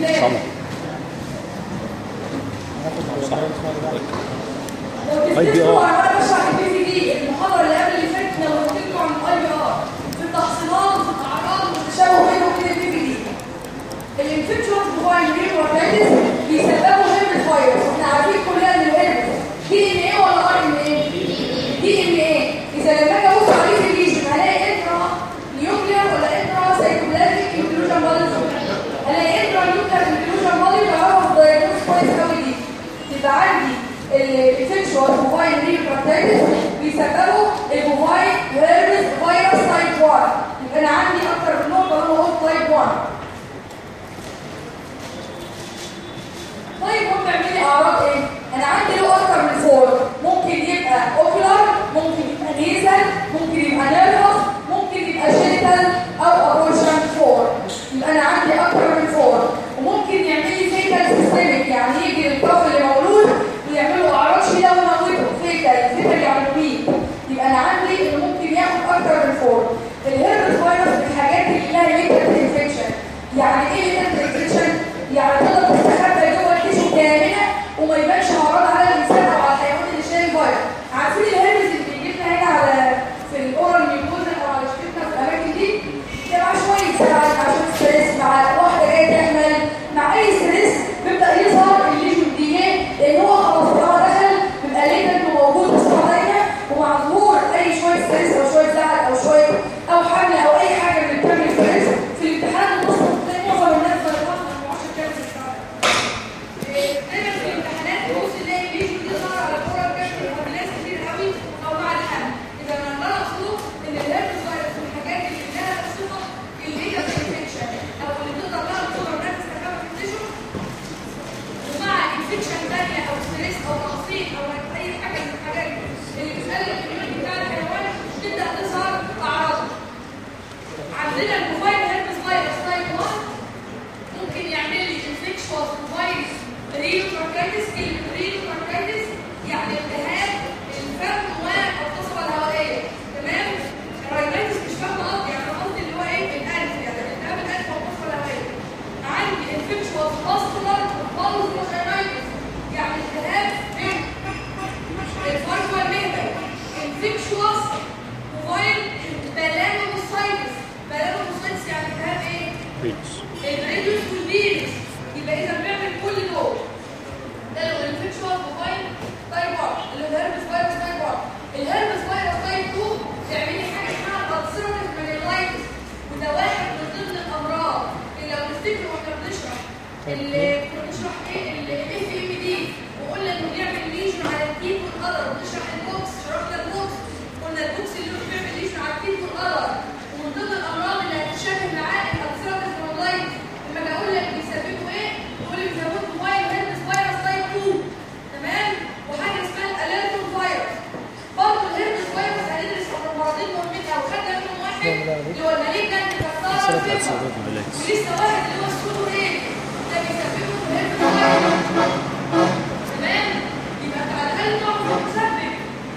طبعا اي بي ار ار انا بشرح البي في دي المحاضره اللي قبل اللي فاتت لو قلت لكم عن الاي بي ار في التحصيلات وفي الاعراض والتشابه بينه وبين البي في دي الانفكشنز بتوع الهيمورايتس بيسببوا هيربس فيروس احنا عارفين كلنا ان الهيربس دي ان ايه ولا ار ان ايه دي ان ايه اذا لما اجي ابص عليه في الليجن هلاقي انترا نيوكلير ولا انترا سايكوبلازميك انكلوجن فاليوم هلاقي انترا نيوكلير انكلوجن فاليوم بعرف الدايجنوز كويس قوي دي يبقى عندي الانفكشوال موبايل ريبراتيتس بيسببوا الموبايل هيربس فيروس تايب 1 يبقى انا عندي اكتر من نقطه اللي هو تايب 1 طيب هم بيعمل لي اعراض ايه انا عندي له اكتر من فور ممكن يبقى اوكلر ممكن يبقى نيزل ممكن يبقى نيرفس ممكن يبقى جينيتال او ابورشن فور يبقى انا عندي اكتر من فور وممكن يعمل لي فيتال سيستميك يعني يجي للطفل اللي مولود ويعمل له اعراض شديده ويموته فيتال فيتال يعني مين يبقى انا عندي انه ممكن ياخد اكتر من فور الهيربس فيروس من الحاجات اللي لها ليتال انفكشن يعني ايه ليتال انفكشن يعني تقدر تستخبى جوه التيشو كامله وما يبانش اعراض على الانسان او على الحيوان اللي شايل الفيروس عارفين الهرمز اللي بيجي لنا هنا على في الاورال ميوكوزا او على شفتنا في الاماكن دي بتبقى عشوائي ساعات عشان ستريس مع واحده جايه تعمل مع اي ستريس بيبدا يظهر الليجن دي ليه؟ لان هو خلاص طالما دخل بيبقى ليتنت وموجود بصفه دايمه ومع ظهور اي شويه ستريس او شويه زعل او شويه او حمل او اي حاجه من اللي بتعمل ستريس في الامتحان النص تلاقي معظم الناس درجات ما بيعرفش يتكلم في الساعه دايما في الامتحانات تبص تلاقي الليجن دي ظهر على كوره بجد مع ناس كتير قوي او مع الحمل اذا انا لا اقصد ان الهيربس فيروس من الحاجات اللي لها صفه اللي هي الانفكشن او اللي تقدر لها بصوره انها تستخدمها في التشو ومع انفكشن ثانيه او ستريس او تقصير او اي حاجه من الحاجات اللي بتقلل الاميونيتي بتاع الحيوان تبدا تظهر اعراضها عندنا الموبايل هيربس فيروس تايب 1 ممكن يعمل لي انفكشوال موبايل ريوتراكايتس كلمه ريوتراكايتس يعني التهاب الفم والقصبه الهوائيه تمام الراينايتس مش فاهمه قصدي يعني قصدي اللي هو ايه الانف يعني التهاب الانف والقصبه الهوائيه عندي انفكشوال فاسكولار بالز موشنايتس يعني التهاب في الفرق المهبل انفكشوس موبايل بلانوموسايتس بلانوموسايتس يعني التهاب ايه؟ ريتش الريديوس والفيروس يبقى اذا بنعمل كل دول ده اللي هو الانفكشوال موبايل تايب 1 اللي هو الهربس فيروس تايب 1 الهربس فيروس تايب 2 تعمل لي حاجه اسمها الالسيراتيف مانيلايتس وده واحد من ضمن الامراض اللي لو تفتكروا واحنا بنشرح اللي كنا بنشرح ايه الاف ام دي وقلنا انه بيعمل ليجن على التيب والقدر وبنشرح البوكس شرحنا البوكس قلنا البوكس اللي هو بيعمل ليجن على التيب والقدر ومن ضمن الامراض اللي هتتشابه معاه الالسيراتيف مانيلايتس لما اجي اقول لك بيسببوا ايه تقول لي بيسببوا موبايل هيربس فيروس تايب 2 تمام وحاجه اسمها الاليرتون فيروس برضه الهيربس فيروس هندرس عن المرضين مهمين او خدنا منهم واحد اللي هو المليك كان بيكسر الفيبر ولسه واحد اللي هو السودو ايه ده بيسببه الهيربس فيروس تمام يبقى انت على الاقل تعرف المسبب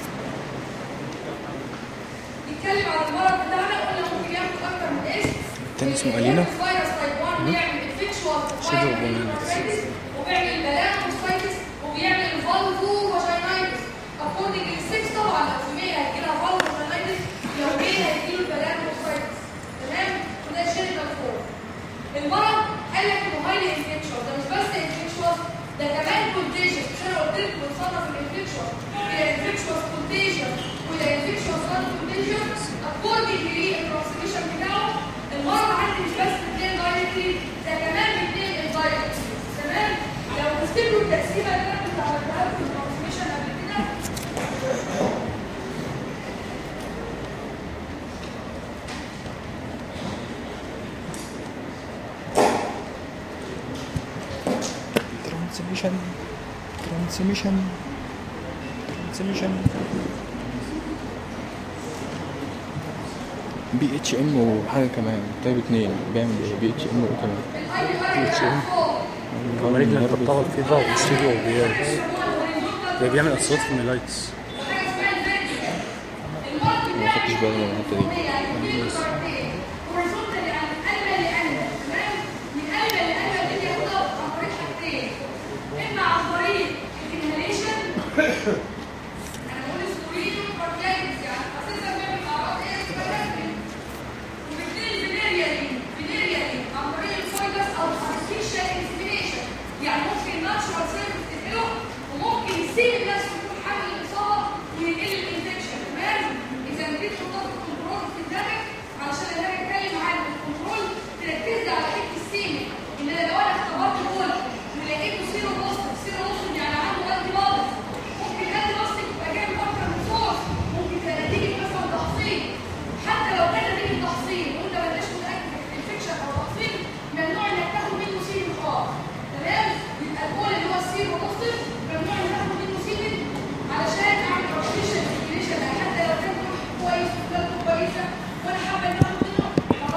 نتكلم عن المرض بتاعنا قلنا ممكن ياخد اكتر من اسم التاني اسمه ألينا. الفيروس تايب 1 بيعمل انفكشوال شبه بونينس. وبيعمل بلانوسايتس وبيعمل فالفو فاجينايتس اكوردنج للسكس طبعا لو في 100 هيجي لها فالفو فاجينايتس لو 100 هيجي له البلانوسايتس تمام وده جينيتال فور المرض قال لك انه هايلي انفكشوال ده مش بس انفكشوال ده كمان كونتيجن مش انا قلت لكم بنصنف الانفكشوال الى انفكشوال كونتيجن والى انفكشوال نون كونتيجن اكوردنج للترانسميشن بتاعه المرض عندي مش بس بتنقل دايركتلي ده كمان بتنقل اندايركت تمام لو تفتكروا التقسيمه اللي انا كنت عملتها لكم في الترانسميشن قبل كده ترانسميشن ترانسميشن ترانسميشن بي اتش ام وحاجه كمان طيب اتنين بيعمل ايه بي اتش ام وايه كمان الاي اتش ام مالجنت بتطول فيفا وستيريو وبيرز ده بيعمل اصوات في الميلايتس ما خدتش بالي من الحته دي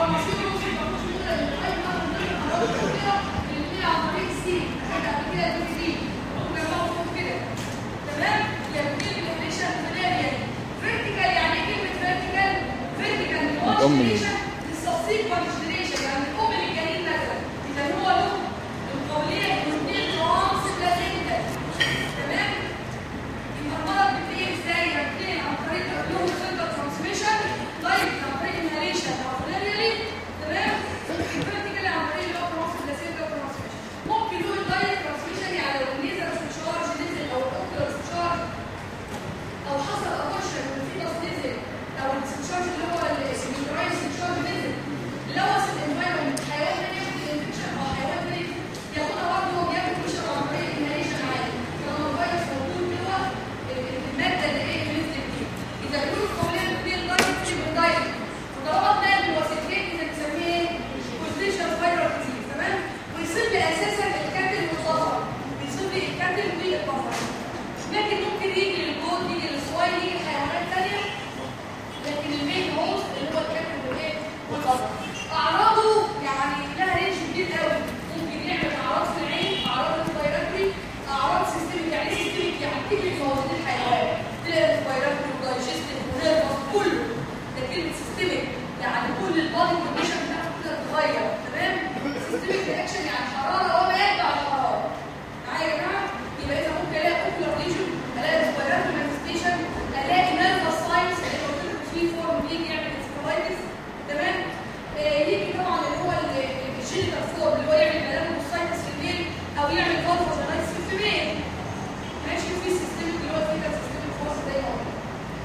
مصيره في مفهوش مدة للغاية ما من طريق الأمراض الكبيرة اللي بتيجي عن طريق السي حاجة قبل كده دي دي وجنبها فوق كده تمام يعني كلمة definition فيرتيكال فيرتيكال يعني ايه كلمة فيرتيكال؟ فيرتيكال الأم اللي- للسبسيكوانت جنريشن يعني الأم اللي جايين مثلا إذا هو له القولية الاثنين ترانس بلازنتا تمام؟ يبقى المرض بيتنقل ازاي؟ بيتنقل عن طريق الأبلوم سنتر ترانسميشن دايركت عن طريق inhalation أو فليريالي تمام؟ الفيرتيكال عن طريق اللي هو ترانس بلازنتا ترانسميشن ممكن له الدايركت ترانسميشن يعني لو النيزل استشارج نزل أو الأوكتر استشارج او حصل ابوشن والفيتوس نزل او الاستشارج اللي هو السبيكرايز استشارج نزل لوث الانفايرمنت حيوان تاني ياخد الانفكشن او حيوان تاني ياخدها برضه هو بياخد انفكشن عن طريق الانهاليشن عادي طالما الفيروس موجود جوه الماده اللي ايه اللي نزلت دي اذا كنت قابلين بين دايركت يبقى دايركت وطالما اتنقل من وسيلتين اذا بنسميه ايه؟ كوزيشن فايرال ديزيز تمام ويصيب لي اساسا الكاتل والبصر بيصيب لي الكاتل والبصر لكن ممكن يجي للجود يجي للسواي يجي لحيوانات تانية لكن المين هوست اللي هو الكابتن والايه والبصر اعراضه يعني لها رينج كبير قوي ممكن يعمل اعراض في العين اعراض الفيروسي اعراض سيستميك يعني ايه سيستميك يعني تجري في موازين الحيوان تلاقي الفيروسي والدايجستيف والنيرفس كله ده كلمه سيستميك يعني كل البادي كونديشن بتاعته كده بتتغير تمام سيستميك رياكشن يعني حراره وما يتبع الحراره معايا يا جماعه يبقى اذا ممكن الاقي اوكولار ليجن الاقي سبايرال مانيفستيشن الاقي نيرفس ساينس اللي قلت لكم فيه فورم يجي يعمل انسكولايتس تمام آه، يجي طبعا اللي هو الجينيتال فورم اللي هو يعمل ميلانوسايتس في الميل او يعمل فالفوجينايتس في الفيميل ماشي وفي سيستم اللي هو فيه سيستم فورس زي ما قلنا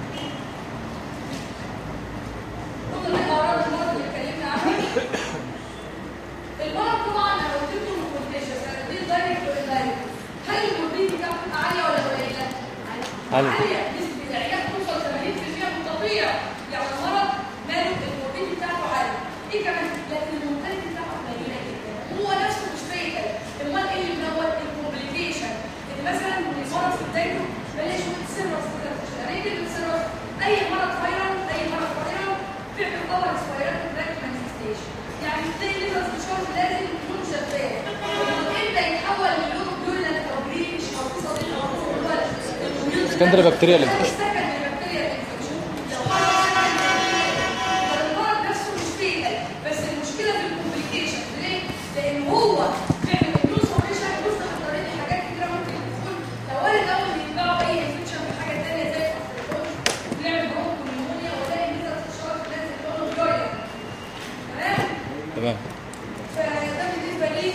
ضمن الاعراض المرض اللي اتكلمنا عنها المرض طبعا انا قلت لكم الكونتيجس دي دايركت واندايركت هل الموربيدي بتاعته عاليه ولا قليله؟ عالية. عاليه نسبه العيال توصل 80% من الطبيعي يعني المرض ماله الموربيدي بتاعته عاليه ايه كمان؟ لكن المورتاليتي بتاعته قليله جدا هو نفسه مش فايتل امال ايه اللي هو الكومبليكيشن ان مثلا المرض في بدايته بلاش واحد سيرس كده ريتد سيرس اي مرض فايرال اي مرض فايرال بيعمل باور سبايرال بلاك مانيفستيشن يعني تلاقي ليفر مشوار لازم يكون شغال امتى يتحول للون بيولنت او بريش او في صديق او هو Secondary bacterial infection. Secondary bacterial infection. لو حصل المرض نفسه مش فيتال بس المشكله في الكومبليكيشن ليه؟ لان هو بيعمل اميون سبريشن بيفتح طريق حاجات كتيره ممكن تكون لو وارد اول يتبعوا اي انفكشن في حاجه ثانيه زي الفاستيكوز بيعمل برونكو نيمونيا ولاقي نزل استشارة نازل لونه فلوريدا تمام؟ تمام فده بالنسبه لي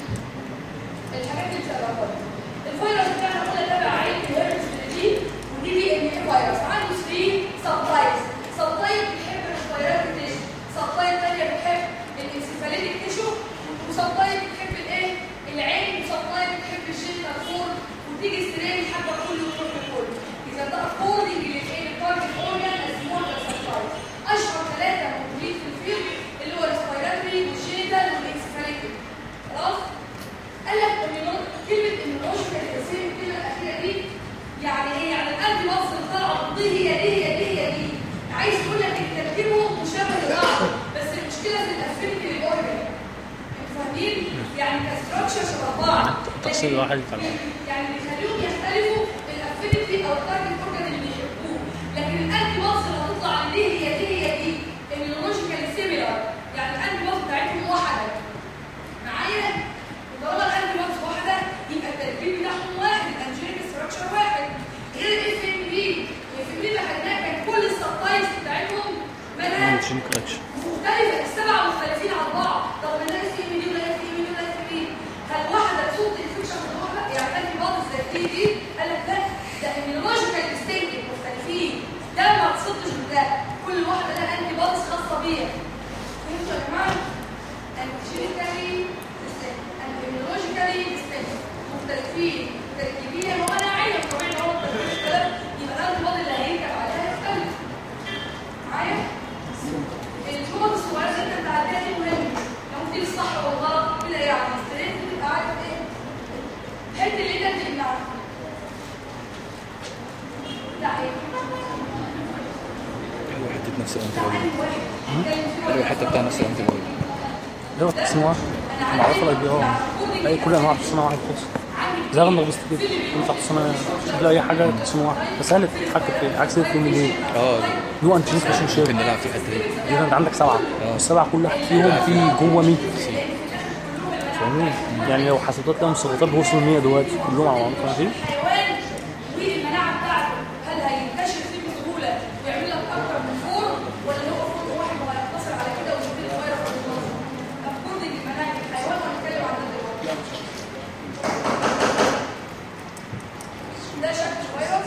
الحاجات اللي بتقربها الفيروس بتاعنا قلنا تبع عين الهيربس دي ودي بي ان اي فيروس عنده 3 سب تايبس سب تايب بيحب الفيروس تيشو سب تايب ثانيه بتحب الانسفاليتيك تيشو وسب تايب بتحب الايه العين وسب تايب بتحب الجينيتال فور وتيجي سترين حبه كله وكله كله اذا ده اكوردنج للايه للتارجت اورجان اسمها سب تايب اشهر ثلاثه موجودين في الفيلد اللي هو الريسبيراتوري والجينيتال والانسفاليتيك خلاص قال لك ان كلمه ايمونولوجيكال تاثير الكلمه الاخيره دي يعني ايه يعني القلب مصر طلع دي هي دي هي دي هي دي عايز يقول لك ان تركيبه مشابه لبعض بس المشكله في الافينيتي للاورجن انتوا فاهمين يعني كستراكشر شبه بعض التفصيل لكن الواحد يفرق. يعني بيخليهم يختلفوا الافينيتي او التارجت اورجن اللي بيحبوه لكن الانتي مصر هتطلع دي هي دي هي دي ايمونولوجيكال سيميلار يعني الانتي مصر بتاعتهم واحده معايا طالما الانتي بوديز واحده يبقى التركيب بتاعهم واحد الانجينيك ستراكشر واحد غير الاف ام بي الاف ام بي اللي خدناها كان كل السبتايز بتاعتهم مالها جين كراكشن مختلفه السبعه مختلفين عن بعض طب ما ده اف ام بي ولا اف ام بي ولا اف ام بي هل واحده تصد انفكشن من واحده يعني الانتي بوديز زي دي دي قال لك لا ده ايميولوجيكال ديستنكت مختلفين ده ما تصدش من ده كل واحده لها انتي بوديز خاصه بيها فهمتوا يا جماعه الجينيتالي الاميولوجيكالي ديستنكت مختلفين تركيبيا ومناعيا طبيعي هو الكلام يبقى الانتي بودي اللي هيركب عليها يختلف معايا الجمل الصغيره اللي انت بتعديها دي مهمه لو دي الصح والغلط كده يعني ستريت تبقى عارف ايه الحته اللي انت بتمنعها لا ايه حدد نفس لا الانترفيو عندي واحد كان في الحته بتاع نفس الانتي بايوتيك ده التصنيع معروفه الاي بي ار اي كل انواع التصنيع واحد خالص زي غنى بس كده ينفع تصنيع شوف لي اي حاجه تصنيع فسهل تتحكم فيه عكس الفيلم اه نو انت مش ماشين شيب ممكن نلعب في الحته دي إذا انت عندك سبعه السبعه كل واحد فيهم فيه جوه 100 فاهمني؟ يعني لو حسبتات لهم صغيرات بوصلوا 100 دلوقتي كلهم على بعض فاهم الحيوان والمناعه بتاعته هل هينتشر فيه بسهوله ويعمل لك اكتر من فور ولا هو فور واحد وهيقتصر على كده ويبتدي الفيروس يتنظم افكار دي المناعه الحيوان وهنتكلم عن ده دلوقتي ده شكل فيروس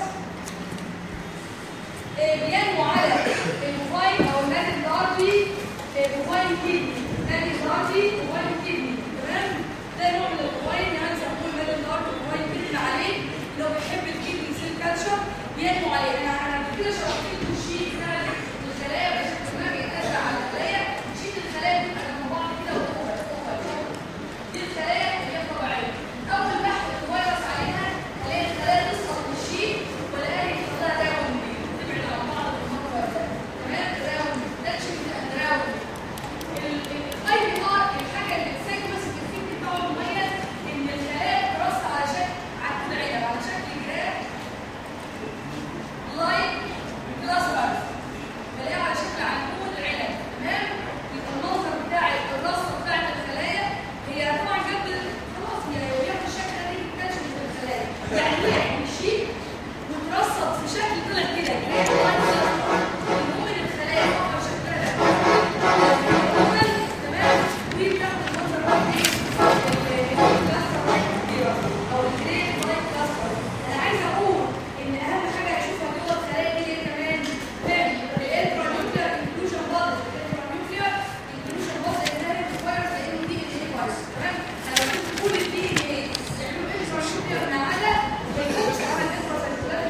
آه، بينمو على الموبايل او النادي الارضي موبايل كيدني نادي الارضي موبايل كيدني تمام ده نوع من الموبايل يعني زي ما بنقول النادي الارضي موبايل كيدني عليه لو بيحب الكيدني سيل كالتشر بينمو عليه انا انا قبل كده شرحت لكم شيء بتاع الخلايا بشكل ما بيتاثر على الخلايا شيء الخلايا بتبقى جنب بعض كده وتقوى دي الخلايا اللي هي طبيعيه اول بحث الفيروس عليها هلاقي الخلايا تسقط من الشيء والاقي يحصل لها داون تبعد عن بعض المنطقه تمام داون ده شيء داون الاي بي ار الحاجه اللي بتسجل بس في الفيك بتاعه مميز ان الخلايا ترص على شكل عقد عنب على شكل جراف لايك كلاستر بلاقيها على شكل عنقود عنب تمام يبقى المنظر بتاع الرصه بتاعت الخلايا هي طبعا جنب خلاص هي لو هي في الشكل ده دي بتنشف من الخلايا يعني هي مشي وترصد في شكل طلع كده جراف المهم ان الخلايا واقفه شكلها تمام وبتاخد المنظر ده او الجريد لايك كلاستر انا عايزه اقول ان اهم حاجه اشوفها جوه الخلايا دي هي كمان الانترا نيوكلير انكلوجن بادز الانترا نيوكلير انكلوجن بادز اللي هي الفيروس لانه دي ان اي فيروس تمام انا لما كنت بقول الدي ان اي يعملوا انترا نيوكلير ما عدا ما يكونش على الانترا سيركولار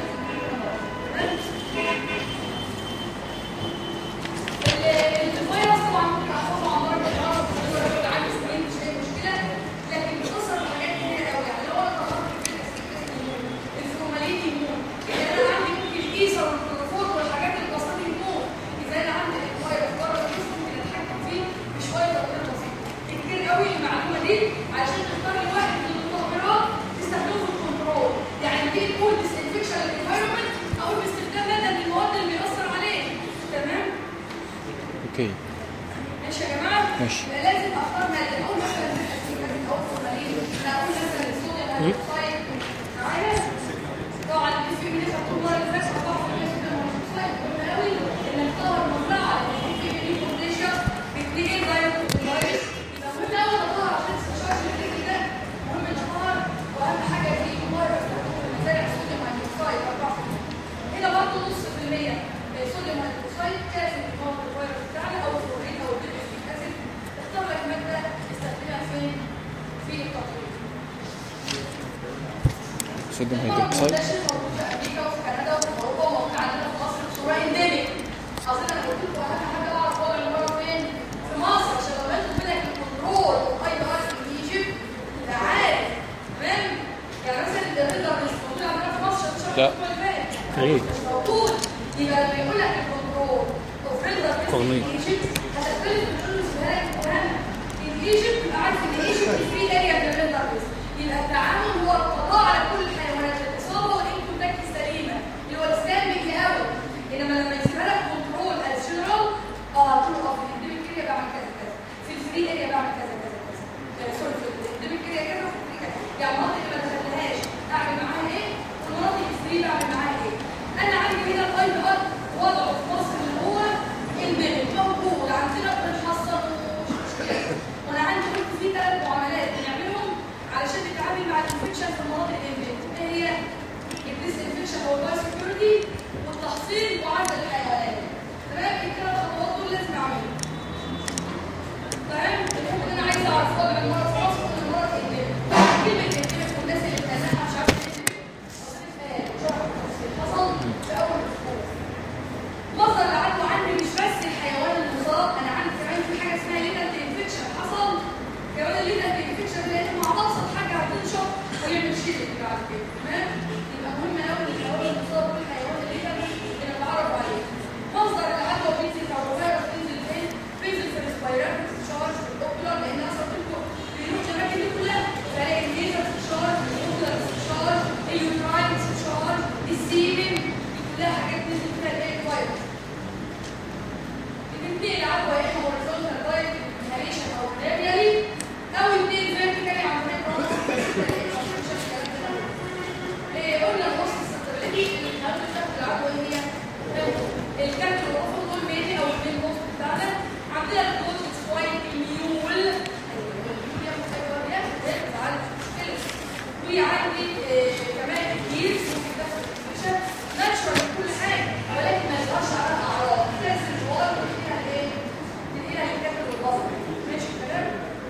الفيروس طبعا ممكن احفظه عن ضرب الحراره في عن سنين مش اي مشكله لكن بتظهر في حاجات كتير قوي يعني لو انا طلعت الفورمالين يموت يعني انا عندي ممكن الايثر والكلوروفور والحاجات البسيطه يموت اذا انا عندي الفيروس بره الجسم ممكن اتحكم فيه بشويه تغيير بسيط كتير قوي المعلومه دي عشان تختار الواحد من المطهرات تستخدمه في الكنترول يعني دي تقول ديسانفكشن للانفايرمنت او باستخدام ماده من المواد اللي بيأثر عليه تمام اوكي ماشي يا جماعه ماشي. يبقى لازم اختار ماده اقول مثلا الاسيتيك او الفورمالين لا اقول مثلا الصوديوم هيدروكسيد معايا طبعا في من نسبه طول اللي فات 4% صوديوم هيدروكسيد مهم قوي ان اختار مزرعه اللي في مني بوتنشال بتنقل دايركت فيروس يبقى مهم قوي اختار عشان استشاره الفكر ده مهم اختار واهم حاجه في فيروس زي الصوديوم هيدروكسيد 4% هنا برضه نص في المية صوديوم هيدروكسيد لازم يكون الفيروس بتاعنا او الفلوريد او الديبسيك اسيد اختار لك ماده تستخدمها فين؟ في التطوير. صوديوم طبعاً هيدروكسيد منتشر موجود في امريكا وفي كندا وفي اوروبا وموجود عندنا في مصر بصوره انديميك. اظن انا قلت لكم اهم حاجه اعرف وضع المرض فين؟ في مصر عشان لو انتوا منك الكنترول واي بي ار في ايجيبت تبقى عارف تمام؟ يعني مثلا الريدر مش موجود عندنا في مصر عشان لا. الاسبوع اللي فات. ايه مش موجود يبقى لما يقول لك الكنترول اوف ريندر قانوني. ايجيبت هتختلف من كل سؤالك مهم ان ايجيبت يبقى عارف ان ايجيبت فري اريا من الريندر يبقى التعامل هو القضاء على كل الحيوانات الاصابه والانكونتاكت السليمه اللي هو الستاندنج اوت انما لما يسيبها لك كنترول از جنرال اه تقول اه في الانديميك اريا بعمل كذا كذا في الفري اريا بعمل كذا كذا كذا آه، سوري في الانديميك اريا كذا وفي الفري كذا يعني المناطق اللي ما دخلتهاش اعمل معاها ايه والمناطق الفري بعمل معاها ايه انا عندي هنا الاي بي ار وضعه في مصر اللي هو الميل موجود عندنا بنحصل مش مشكله وانا عندي قلت في ثلاث معاملات بنعملهم علشان نتعامل مع الانفكشن في المناطق الانفكت ايه هي الديس انفكشن او الباي سكيورتي والتحصيل وعزل الحيوانات تمام الثلاث خطوات دول لازم اعملهم تمام المهم ان انا عايزه اعرف وضع المرض في مصر وان المرض انفكت كلمه انفكت والناس في عندي آه، كمان الجيرز ممكن تاخد انفكشن ناتشورال كل حاجه ولكن ما يظهرش عليها اعراض تنزل الجوار وتديها الايه؟ تديها للكاتب والبصر ماشي الكلام؟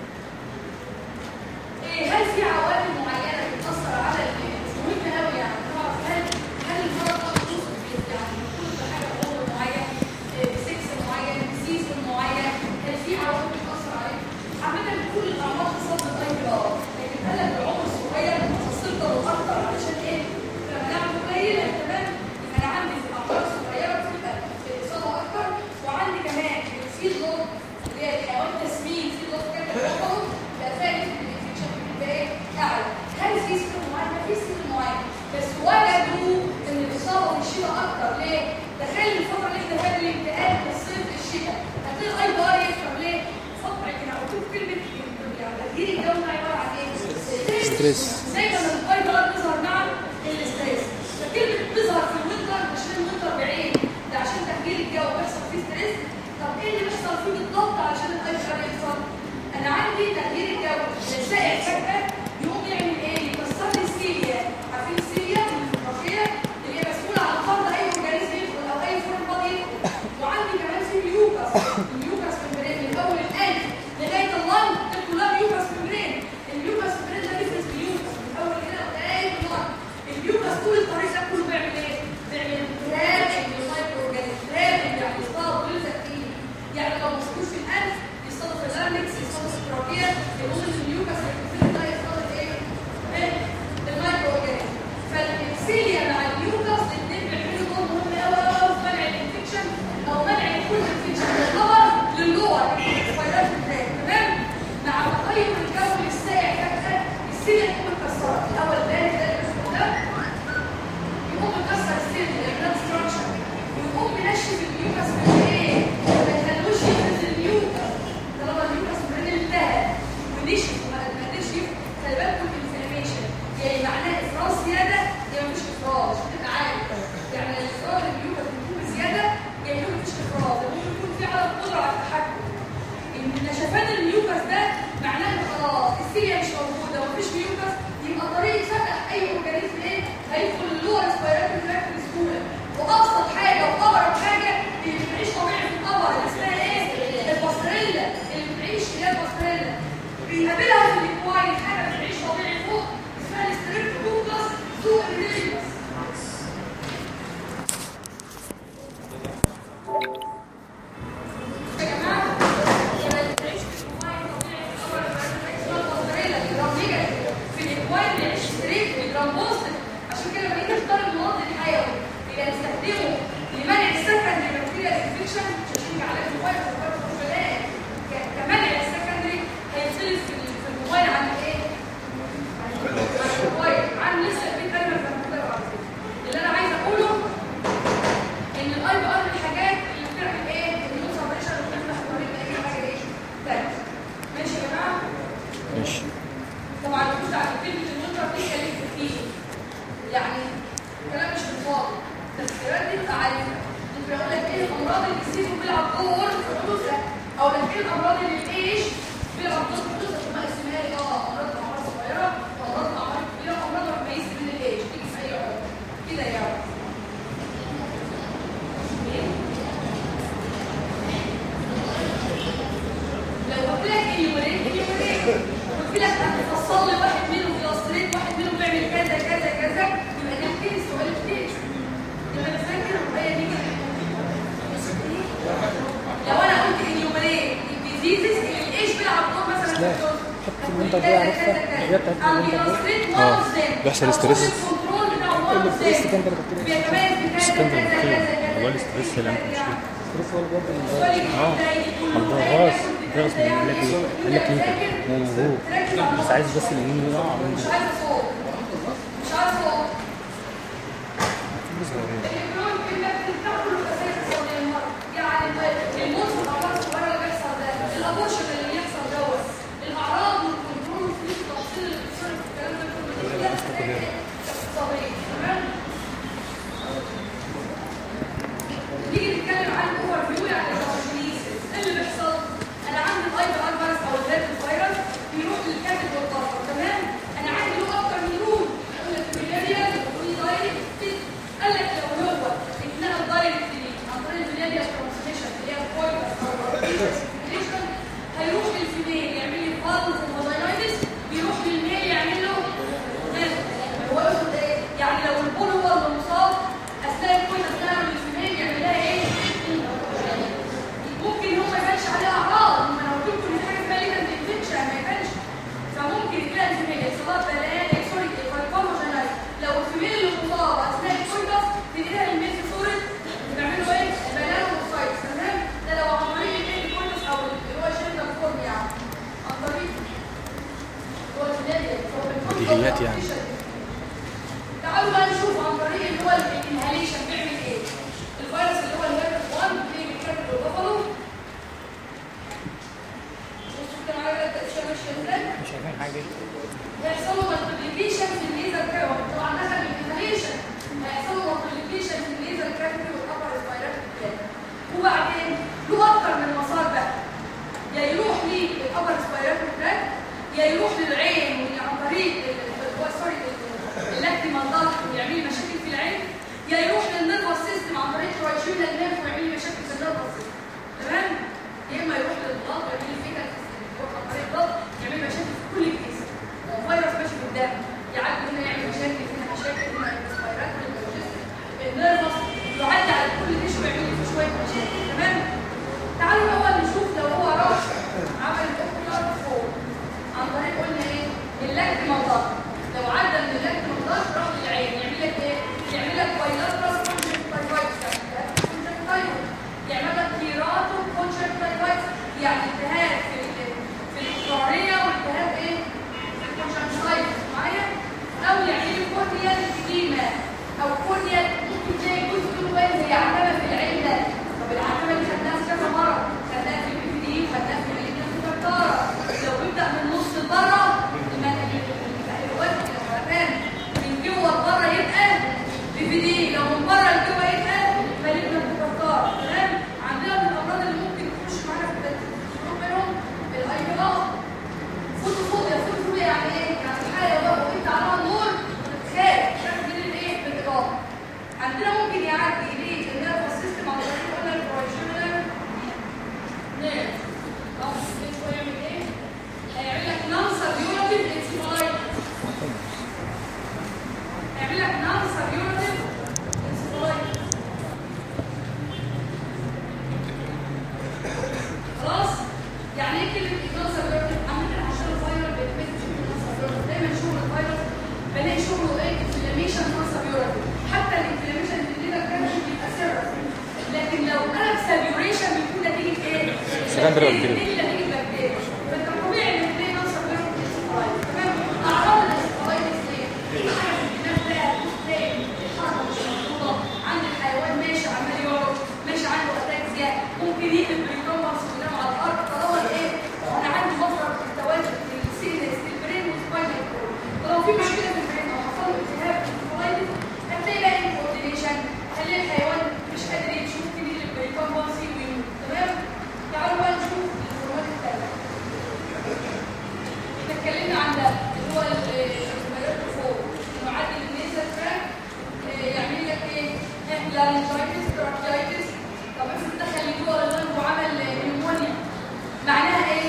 إيه، هل في عوامل معينه بتاثر على ال- مهم قوي يعني نعرف هل هل المرض ده مخصوص ب- يعني مخصوص بحاجه عمر معين إيه، بسكس معين بسيزون معين هل في عوامل بتاثر عليه؟ عامه كل الامراض تصاب بالاي بي ار لكن قال لك العمر الصغير تفاصيل اكتر علشان ايه؟ لما نعمل قليل تمام يبقى انا عندي في الاعمار الصغيره بتبقى اصابه اكتر وعندي كمان في ضغط اللي هي الحيوان تسمين في ضغط كده بيحصل بقى فاهم الانفكشن بيبقى ايه اعلى هل في سن معين؟ ما في سن معين بس وجدوا ان الاصابه في الشتاء اكتر ليه؟ تخيل الفتره اللي احنا فيها الانتقال من الصيف للشتاء هتلاقي الاي بار يكتر ليه؟ فتره كده او تشوف كلمه يعني تغيير الجو ده عباره عن ايه؟ ستريس. زي ما الاي بار بيظهر مع الاستريس فكلمه بتظهر في الوينتر مش في الوينتر بعيد ده عشان تغيير الجو بيحصل فيه ستريس طب ايه اللي بيحصل فيه بالضبط عشان الاي بار يحصل؟ انا عندي تغيير الجو السائل فجاه يقوم يعمل ايه؟ يكسر لي السيليا عارفين السيليا الرقيه اللي هي مسؤوله عن طرد اي اورجانيزم يدخل او اي فورم بادي يدخل وعندي كمان في ميوكس الميوكس ممبرين من اول القلب لغايه اللنج ده كلها ميوكس ممبرين الميوكس ممبرين ده بيفرز ميوكس من اول كده لغايه اللنج الميوكس طول الطريق ده كله بيعمل ايه؟ بيعمل تراب المايكرو اورجانيزم تراب يعني يصطاد ويلزق فيه يعني لو مسكوش في القلب يصطاد في اللارنكس يصطاد في التراكيه يقوم الميوكس اللي ده يصطاد ايه؟ إيه؟ المايكرو اورجانيزم فالسيليا مع الميوكس الاثنين بيعملوا دور مهم قوي قوي في منع الانفكشن او منع كل انفكشن من الخبر للور فيروس البرين تمام مع تغير الجو للسائع فجاه السيليا تقوم مكسره الاول بارد ده اللي اسمه ده يقوم مكسر السيليا البلاد ستراكشر ويقوم منشف الميوكس من ايه؟ ما يخلوش يفرز الميوكس طالما الميوكس من انتهى ونشف وما ما قدرش يفرز خلي بالكم الانفلاميشن يعني معناه افراز زياده يا مفيش افراز تبقى عارف يعني الافراز الميوكس بيكون زياده يا يكون مفيش افراز ممكن يكون في عدم قدره على التحكم ان نشفان الميوكس ده معناه ان خلاص السيليا مش موجوده ومفيش ميوكس يبقى طريق فتح اي اورجانيزم ايه هيدخل اللور ريسبيراتوري تراكت بسهوله وابسط حاجه واغرب حاجه اللي بتعيش طبيعي في القمر اللي اسمها ايه؟ الباستريلا اللي بتعيش اللي هي الباستريلا بيقابلها في الاكواين حاجه بتعيش طبيعي فوق اسمها الستريبتوكوكس سوق الريليبس يا جماعه لما بتعيش في الاكواين طبيعي في القمر اسمها الباستريلا بيجرام نيجاتيف في الاكواين بيعيش ستريت بيجرام بوزيتيف عشان كده لما نيجي نختار المضاد الحيوي اللي هنستخدمه لمنع السكندري بكتيريا انفكشن مش هشيك على الموبايل في الفضلات كمنع السكندري هيختلف في ال- في الموبايل عن ايه؟ عن الموبايل عن لسه في كلمه في الموبايل بعد كده اللي انا عايزه اقوله ان الاي بي ار من الحاجات اللي بتعمل ايه؟ النيوز سبريشن اللي بتفتح طريق اي حاجه ايه؟ تاني ماشي يا جماعه؟ ماشي طبعا الجزء عن كلمة النطرة بتتكلم كتير يعني كلام مش بالفاضي بس ردت عارفة انت بيقول لك ايه الامراض اللي بتسيبه بيلعب دور في حدوثها او لك ايه الامراض اللي بتعيش بيلعب دور في حدوثها ثم اسمها لي اه امراض الاعمار الصغيرة وامراض الاعمار الكبيرة وامراض الرئيس من الايش تيجي في اي عمر كده يعني لو قلت لك اليورين اليورين قلت لك هتفصل لي واحد منهم كلاستريت واحد منهم بيعمل كذا كذا كذا يبقى ده كيس سؤال كيس يبقى انا فاكر هي دي لو انا قلت اليورين الديزيزز اللي ايش بيلعب دور مثلا في الدور اللي انت دي عارفها اللي هي بتاعت اللي انت دي. بيحصل ستريس. اللي في السكندري بكتيريا. بيتميز بكذا السكندري كذا بكتيريا. كذا كذا هو الاستريس اللي انت مش فيه. ستريس هو اللي بيودي اه الغاز الغاز من قال لك ايه؟ قال لك ليه موجود بس عايز بس اليمين يقع مش عايزه صوت مش عايزه صوت الإلكترون كلمة بتاكل الأساس الصغير المرة. يعني الموت في الأعراض الصغيرة اللي بيحصل ده الأبورشن اللي بيحصل دوت الأعراض والكنترول وفي التفصيل اللي بيصير في الكلام ده كله ده حاجات اقتصادية تمام نيجي نتكلم عن الاوفر فيو يعني الباثوجينيسيس ايه اللي بيحصل؟ انا عندي الايبر فيروس او الهيرب فيروس بيروح للكبد والبطن تمام؟ انا عندي له اكتر من روت اساسيات يعني تعالوا بقى نشوف عن طريق اللي هو الانهاليشن بيعمل ايه الفيروس اللي هو الهيرب 1 بيجي بيتكلم البفلو شفتوا كده معايا بقى التأشيرة ماشية ازاي مش شايفين حاجه هيحصل له مالتيبليكيشن في الليزر كراون طبعا دخل الانهاليشن هيحصل له مالتيبليكيشن في الليزر كراون والابر سبايرال بتاعه وبعدين له اكتر من مسار بقى يا يروح للابر سبايرال تراك يا يروح للعين واللي عن طريق ال- ال- هو سوري اللاكتي منطقه ويعمل لي مشاكل في العين يا يروح للنيرفس سيستم عن طريق الرايشولا النيرف ويعمل لي مشاكل في النيرفس سيستم تمام يا اما يروح للبلط ويعمل لي فيكال سيستم يروح عن طريق البلط يعمل مشاكل في كل الجسم فيروس ماشي في الدم يعدي هنا يعمل مشاكل هنا مشاكل هنا السبايرات النيرفس يعدي على كل تيشو ويعمل لي فيه شويه مشاكل تمام تعالوا الاول نشوف لو هو راح عمل الاوكيولار فوق عن طريق قلنا ايه اللاكت منطقه لو عدى من اللاكت منطقه راح للعين يعمل لك ايه يعمل لك بايلاترال كونجكتيفايتس يعمل لك كيراتو كونجكتيفايتس يعني التهاب في ال- في القرنيه والتهاب ايه في الكونجكتيفايتس معايا او يعمل لي كورنيال اديما او كورنيال ممكن تلاقي جزء منه باين زي عتبه في العين ده طب العتبه دي خدناها كذا مره خدناها في البي دي خدناها في العين الكرتاره لو بيبدا من نص لبره الوزن المكان من جوه لبره يبقى بي في دي لو من بره لجوه يبقى فليبنا الكرتاره تمام عندنا من الامراض اللي ممكن تخش معانا في التدريب منهم الايبلاط فوتوفوبيا فوتوفوبيا يعني ايه؟ يعني حاجه بقى وانت عليها النور بتخاف خايف من الايه؟ من الاضاءه عندنا ممكن يعدي ليه النيرفس سيستم عن طريق قلنا البروجينال نيرف او شويه يعمل ايه؟ هيعمل لك نون سبيورتيف انسفالايتس هيعمل لك نون سبيورتيف انسفالايتس خلاص يعني ايه كلمه نون سبيورتيف عامل عشان الفيروس بيتمثل في نون سبيورتيف دايما شغل الفيروس بلاقي شغله ايه انفلاميشن نون سبيورتيف حتى الانفلاميشن اللي ده كان بيبقى سيرس لكن لو قلب سبيوريشن بيكون نتيجه ايه؟ Secondary bacteria. نتيجه نتيجه بكتيريا فانت طبيعي ان تلاقي نون سبيورتيف انسفالايتس تمام اعراض الانسفالايتس ايه؟ حاجه في الدماغ تلاقي تلاقي الحركه مش مظبوطه عند الحيوان ماشي عمال يقعد ماشي عنده اتاكسيا ممكن يقلب بالكومباس وينام على الارض طالما ايه انا عندي مفرط التوازن في السينس البرين والسباينال كورد ولو في مشكله في البرين او حصل له التهاب في الفلايتس هتلاقي بقى انكوردينيشن هتلاقي الحيوان مش قادر يمشي ممكن يقلب بالكومباس ويموت تمام تعالوا بقى نشوف الهرمونات التانيه احنا اتكلمنا عن ده اللي هو السبايرال فوق المعدل النيزل تراك يعمل لك ايه؟ لارنجايتس تراكيايتس طب افرض دخل جوه اللنج وعمل نيمونيا معناها ايه؟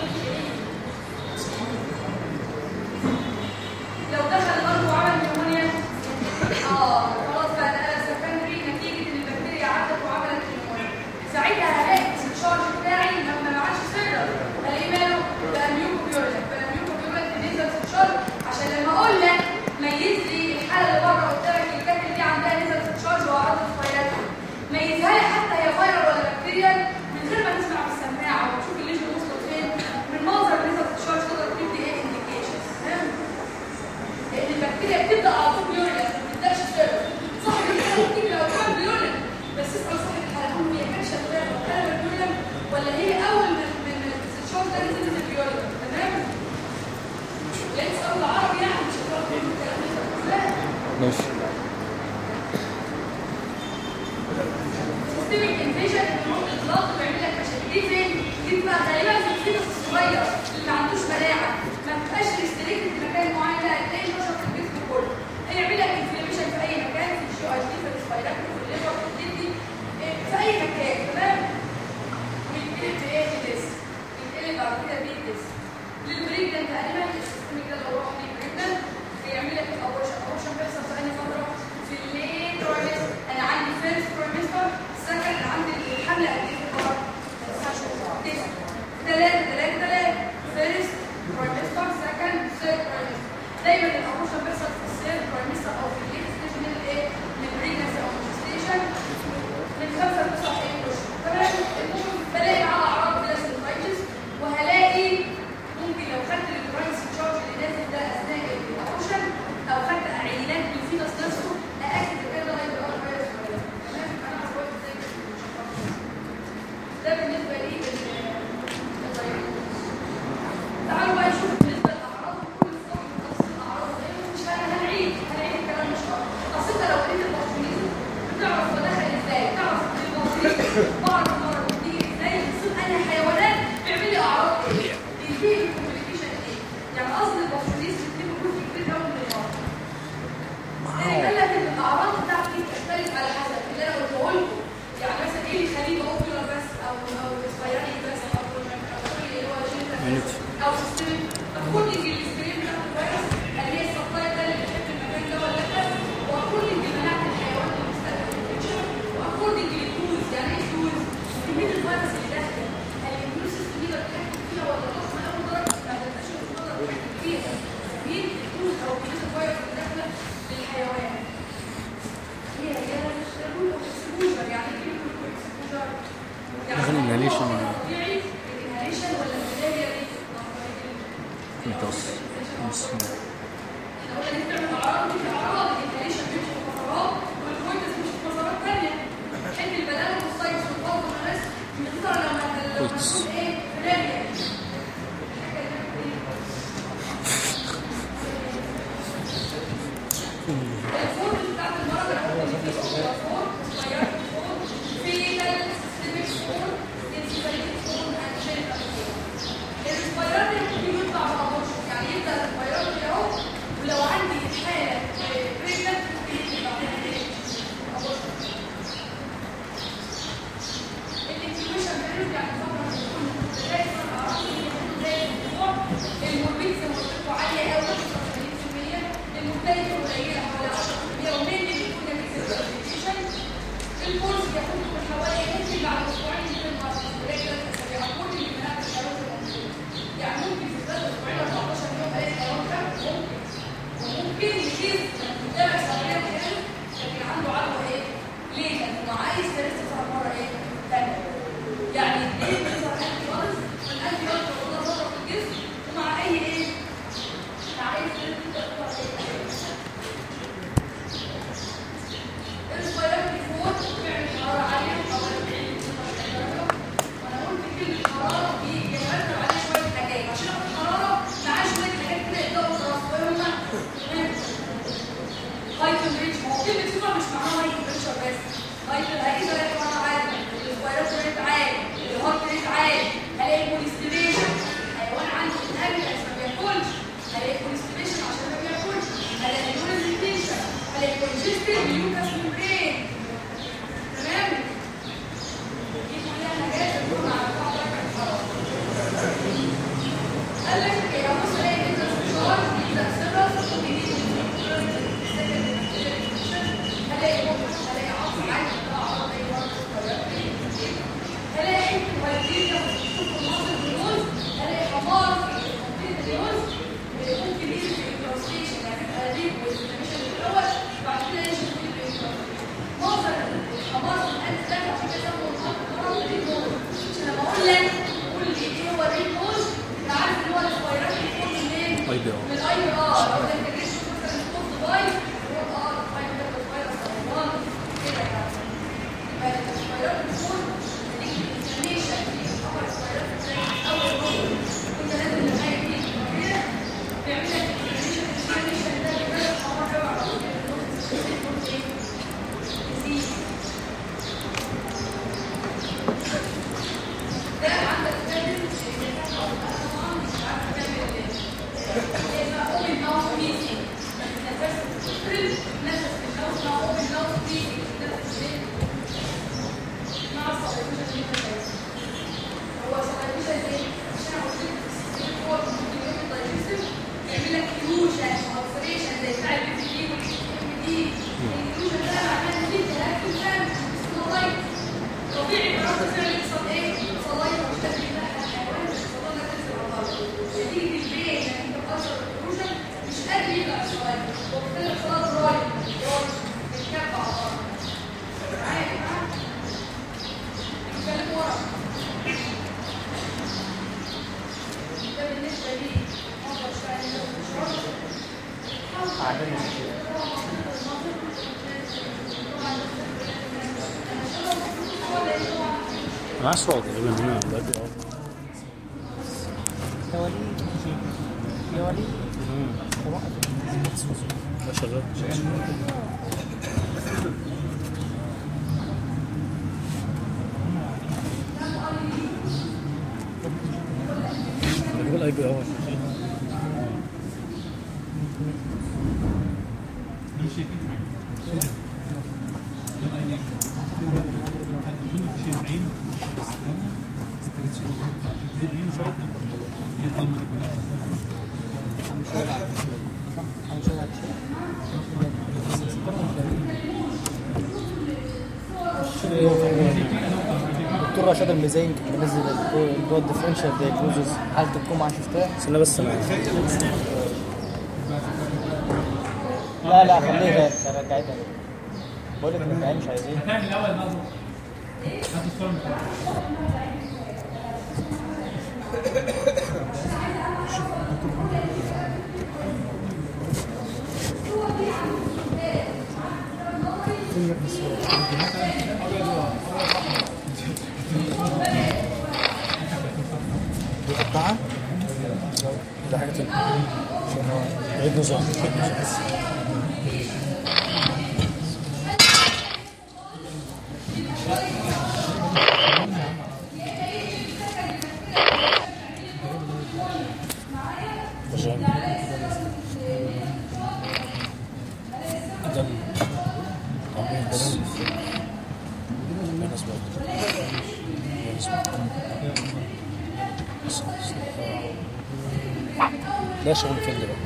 لو دخل اللنج وعمل نيمونيا اه خلاص بقى ده قلب سكندري نتيجه ان البكتيريا عدت وعملت نيمونيا ساعتها هلاقي الشارج بتاعي لما ما عادش سيرر هلاقيه ماله بقى ميوكوبيولك بقى ميوكوبيولك نزل شارج عشان لما اقول لك ميز لي الحاله اللي بره قدامك اللي كانت دي عندها نزل شارج وعرض فيروس ميزها لي حتى هي فيروس ولا بكتيريا من غير ما تسمع بالسماعه وتشوف الليجن وصلت فين من منظر نزل شارج تقدر تدي ايه انديكيشن تمام لان البكتيريا بتبدا على طول بيوريا ما بتبداش سيرفر صاحب الحاله ممكن لو كان بيوريا بس اسال صاحب الحاله هو هي كانت شغاله وكان بيوريا ولا هي اول من من الشارج ده نزل من البيوريا تمام لا تسال العربي يعني مش هتعرف تقول الكلام ده لا ماشي سيستميك انفيجن بيروح للبلاط ويعمل لك مشاكل دي فين؟ دي بتبقى غالبا في الفيتس الصغير اللي ما عندوش مناعه ما بتبقاش ريستريكتد في مكان معين لا تلاقي نشط في الجسم كله هيعمل لك انفلاميشن في اي مكان في الجي اي تي في السبايرات في الليفر في الكدني إيه، في اي مكان تمام؟ ويتقلب بايه ديس يتقلب بعد كده بيدس للبريجننت انيمال السيستميك ده لو راح للبريجننت هيعمل لك الابورشن الابورشن بيحصل في اي فتره في الليل ترايمستر انا عندي فيرست ترايمستر سكند عندي الحمل قد ايه في القمر؟ تسع شهور تسع ثلاثة ثلاثة ثلاثة فيرست ترايمستر سكند ثيرد ترايمستر دايما الابورشن بيحصل في الثيرد ترايمستر او في الليل ستيج من الايه؟ من البريجنسي او الجستيشن من خمسة لتسعة ايه اشهر تمام المهم بلاقي معاها اعراض بلاسنفايتس وهلاقي ممكن لو خدت البرايس تشارج اللي نازل ده اثناء يونيتي او سيستم اكوردنج للسكرين بتاع الفيروس هل هي السبلاي ده اللي بيحب المكان ده ولا لا واكوردنج لمناعه الحيوان اللي مستخدم واكوردنج للتولز يعني ايه تولز؟ كميه الفيروس اللي داخله هل الاميون سيستم يقدر يتحكم فيها ولا لا من اول درجه ما تقدرش تقدر تتحكم فيها مين التولز او كميه الفيروس اللي داخله للحيوان هي هي الشغل او اكسبوجر يعني ايه كلمه اكسبوجر؟ مثلا inhalation. طبيعي الانهاليشن ولا البدايه دي؟ متوسط نص كويس. الفيروس اللي يطلع بقى يعني يبدا الفيروس اللي اهو ولو عندي حاله بريجننت ممكن يطلع الانتيبيوشن بيرجع لفتره زي ما اعرفش زي الاسبوع الموربيد زي ما قلت لكم عاليه قوي 85% المختلفه قليله حوالي 10% ومين اللي بيكون الانتيبيوشن الكورس بياخد من حوالي ممكن بعد اسبوعين يكون مرض ولكن بيعمل لي من هذا الحيوان الموجود يعني ممكن في خلال اسبوعين 14 يوم الاقي حيوان كامل ممكن وممكن يشيل قدام اسابيع كامل لكن عنده عدوى ايه؟ ليه؟ لانه عايز يرسل تظهر مره ايه؟ ثانيه يعني ليه بيظهر انتي بوديز؟ والانتي بوديز بتظهر مره في الجسم ومع اي ايه؟ مع اي سيرة تظهر ايه؟ الفيروس فوق بيعمل حراره عاليه حوالي 40 درجه وانا قلت كلمه حراره دي بيترتب عليها شويه حاجات عشان اخد حراره معاه شويه حاجات كده يقدروا يترسبوا تمام هاي تمبريتشر هو كلمه سوبر مش معناها هاي تمبريتشر بس هاي هيقدر يلاقي حراره عاليه الفيروس ريت عالي الهارت ريت عالي هلاقي كونستيبيشن حيوان عنده انهبيتنس ما بياكلش هلاقي كونستيبيشن عشان ما بياكلش هلاقي نوريزيتيشن هلاقي كونجستد ميوكاس ممبرين تمام دي كلها حاجات بتكون على بعض درجه الحراره قال لك يا بص الاقي انت استشار يبدا سيرس هلاقي مخ هلاقي عصب عادي بتاع عرض اي مرض هلاقي والدتي بتشوف المناظر باللوز هلاقي حمار في منطقه اللوز ممكن يجي في الكروستيشن يعني يبقى ليك والانفلاميشن الاول بعد كده يجي في الكروستيشن معظم الحمار في القلب ده عشان كده سموا الحمار ريد نوز عشان لما اقول لك قول لي ايه هو الريد نوز انت عارف ان هو الفيروس بيكون منين؟ اي بي ار من الاي بي ار او ده كان اسمه مثلا كود باي هو اه الفيروس ده الفيروس رمضان كده يعني يبقى الفيروس بيكون نتيجه الانفلاميشن في خبر الفيروس زي اول مره كنت لازم نلاقي فيه كده بيعمل لك الانفلاميشن الانفلاميشن ده بيبقى الحمار ده على طول بيكون ايه؟ disease. ده عندك كاتب طبعا مش عارفه تعمل ايه يبقى open mouth breathing. نفس الفرد نفس الماوس مع open mouth breathing. نفس ايه؟ مع الصلاحية اللي انت شايفها. هو صلاحية زي عشان قلت لك السيستم هو ممكن يعمل digestive يعمل لك fusion او ulceration زي بتاع البي بي دي والام دي. الفيوجن ده معناه ان في التهاب في الفم اسمه لايت. طبيعي مرات الفعل يحصل ايه؟ صلايف مش تدري بقى الحيوان مش فضلنا تنزل على الارض. نتيجة البين نتيجة اثر الفيوجن مش قادر يبلع الصلايف وبالتالي الصلايف رايح رايح بيتكب على الارض. معايا يا جماعة؟ نتكلم ورا. ده بالنسبة لي افضل شوية من الشرب. عدم انا عايز صوت تقريبا هنا دلوقتي اه يا وليد يا وليد ده شغال بقول اي بي ار دكتور رشاد المزين كان منزل اللي هو الديفرنشال دايجنوزز حاله الجمعه شفتها استنى بس معايا لا لا خليها رجعتها بقول لك الامتحان مش عايزين ده حاجه تانية عيد نظام نظام ده ال- تعميم بس. بالنسبة لي. بالنسبة لي. بس- بس- ده شغل فين ده بقى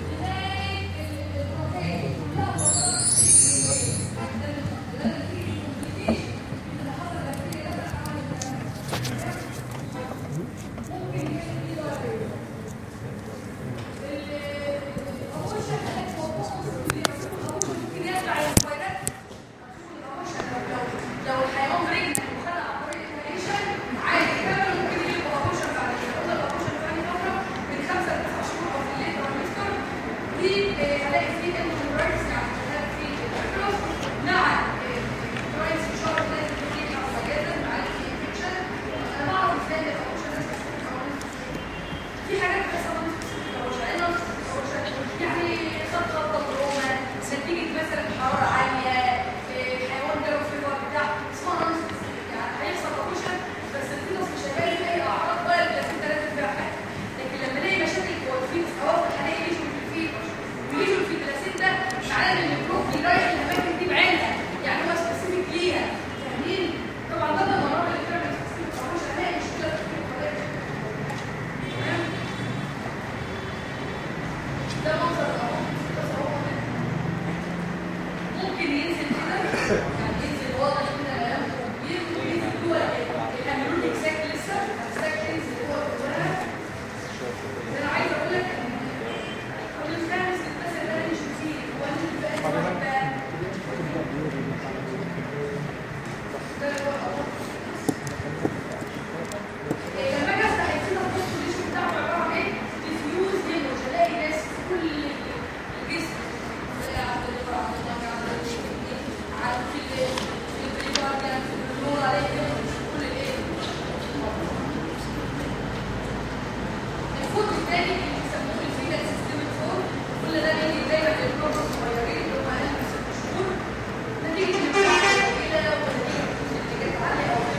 لو الحيوان برجل وخلع عن طريق الانفليشن عادي كمان ممكن يجيب ابوشن بعد كده قلنا الابوشن ثاني فتره من خمسه لتسع شهور او في الليل او المستر دي آه، هلاقي فيه انترورايتس يعني هلاقي فيه الفيروس مع رايتس ان شاء الله لازم فيه حصه جدا مع الانفكشن انا بعرف ازاي الابوشن ده في حاجات بتحصل يعني خط خط الروما نتيجة مثلا حرارة عالية إيه، حيوان جاله فيبر بتاع اسمها نون يعني هيحصل ابوشن بس الفيتوس مش هيبقى ليه اي اعراض ولا البلاسينتا لازم فيها حاجة لكن لما الاقي مشاكل جوه الفيتوس او هلاقي ليجن في الفيتوس وليجن في البلاسينتا معناه ان الميكروب رايح الاماكن دي بعينها يعني هو سبيسيفيك ليها فاهمين؟ طبعا ده المرض اللي بتعمل سبيسيفيك ابوشن هلاقي مشكلة في الفيتوس تمام؟ ده منظر اهو ممكن ينزل كده يعني ينزل واضح كده الالم كبير وينزل جوه الاميرون اكساكت لسه اكساكت ينزل جوه جواها ده انا عايزه اقول لك ان كل الناس بتتكسر ده مش كتير هو اللي بقى بقى ده هو أول. إيه، لما اجي افتح الكتاب بص الاسم بتاعه عباره عن ايه؟ ديفيوز هيموج الاقي ناس في كل الجسم زي عند الليفر عند الضغط عند الكدني عند في ال- في البريكارديا في النور الاقي هيموج في كل الايه؟ الفود الثاني اللي بيسموه الفيتال سيستم فود كل ده بيجي دايما للكبار الصغيرين اللي هم اقل من ست شهور نتيجه الامتحانات قليله ونتيجه النتيجات عاليه او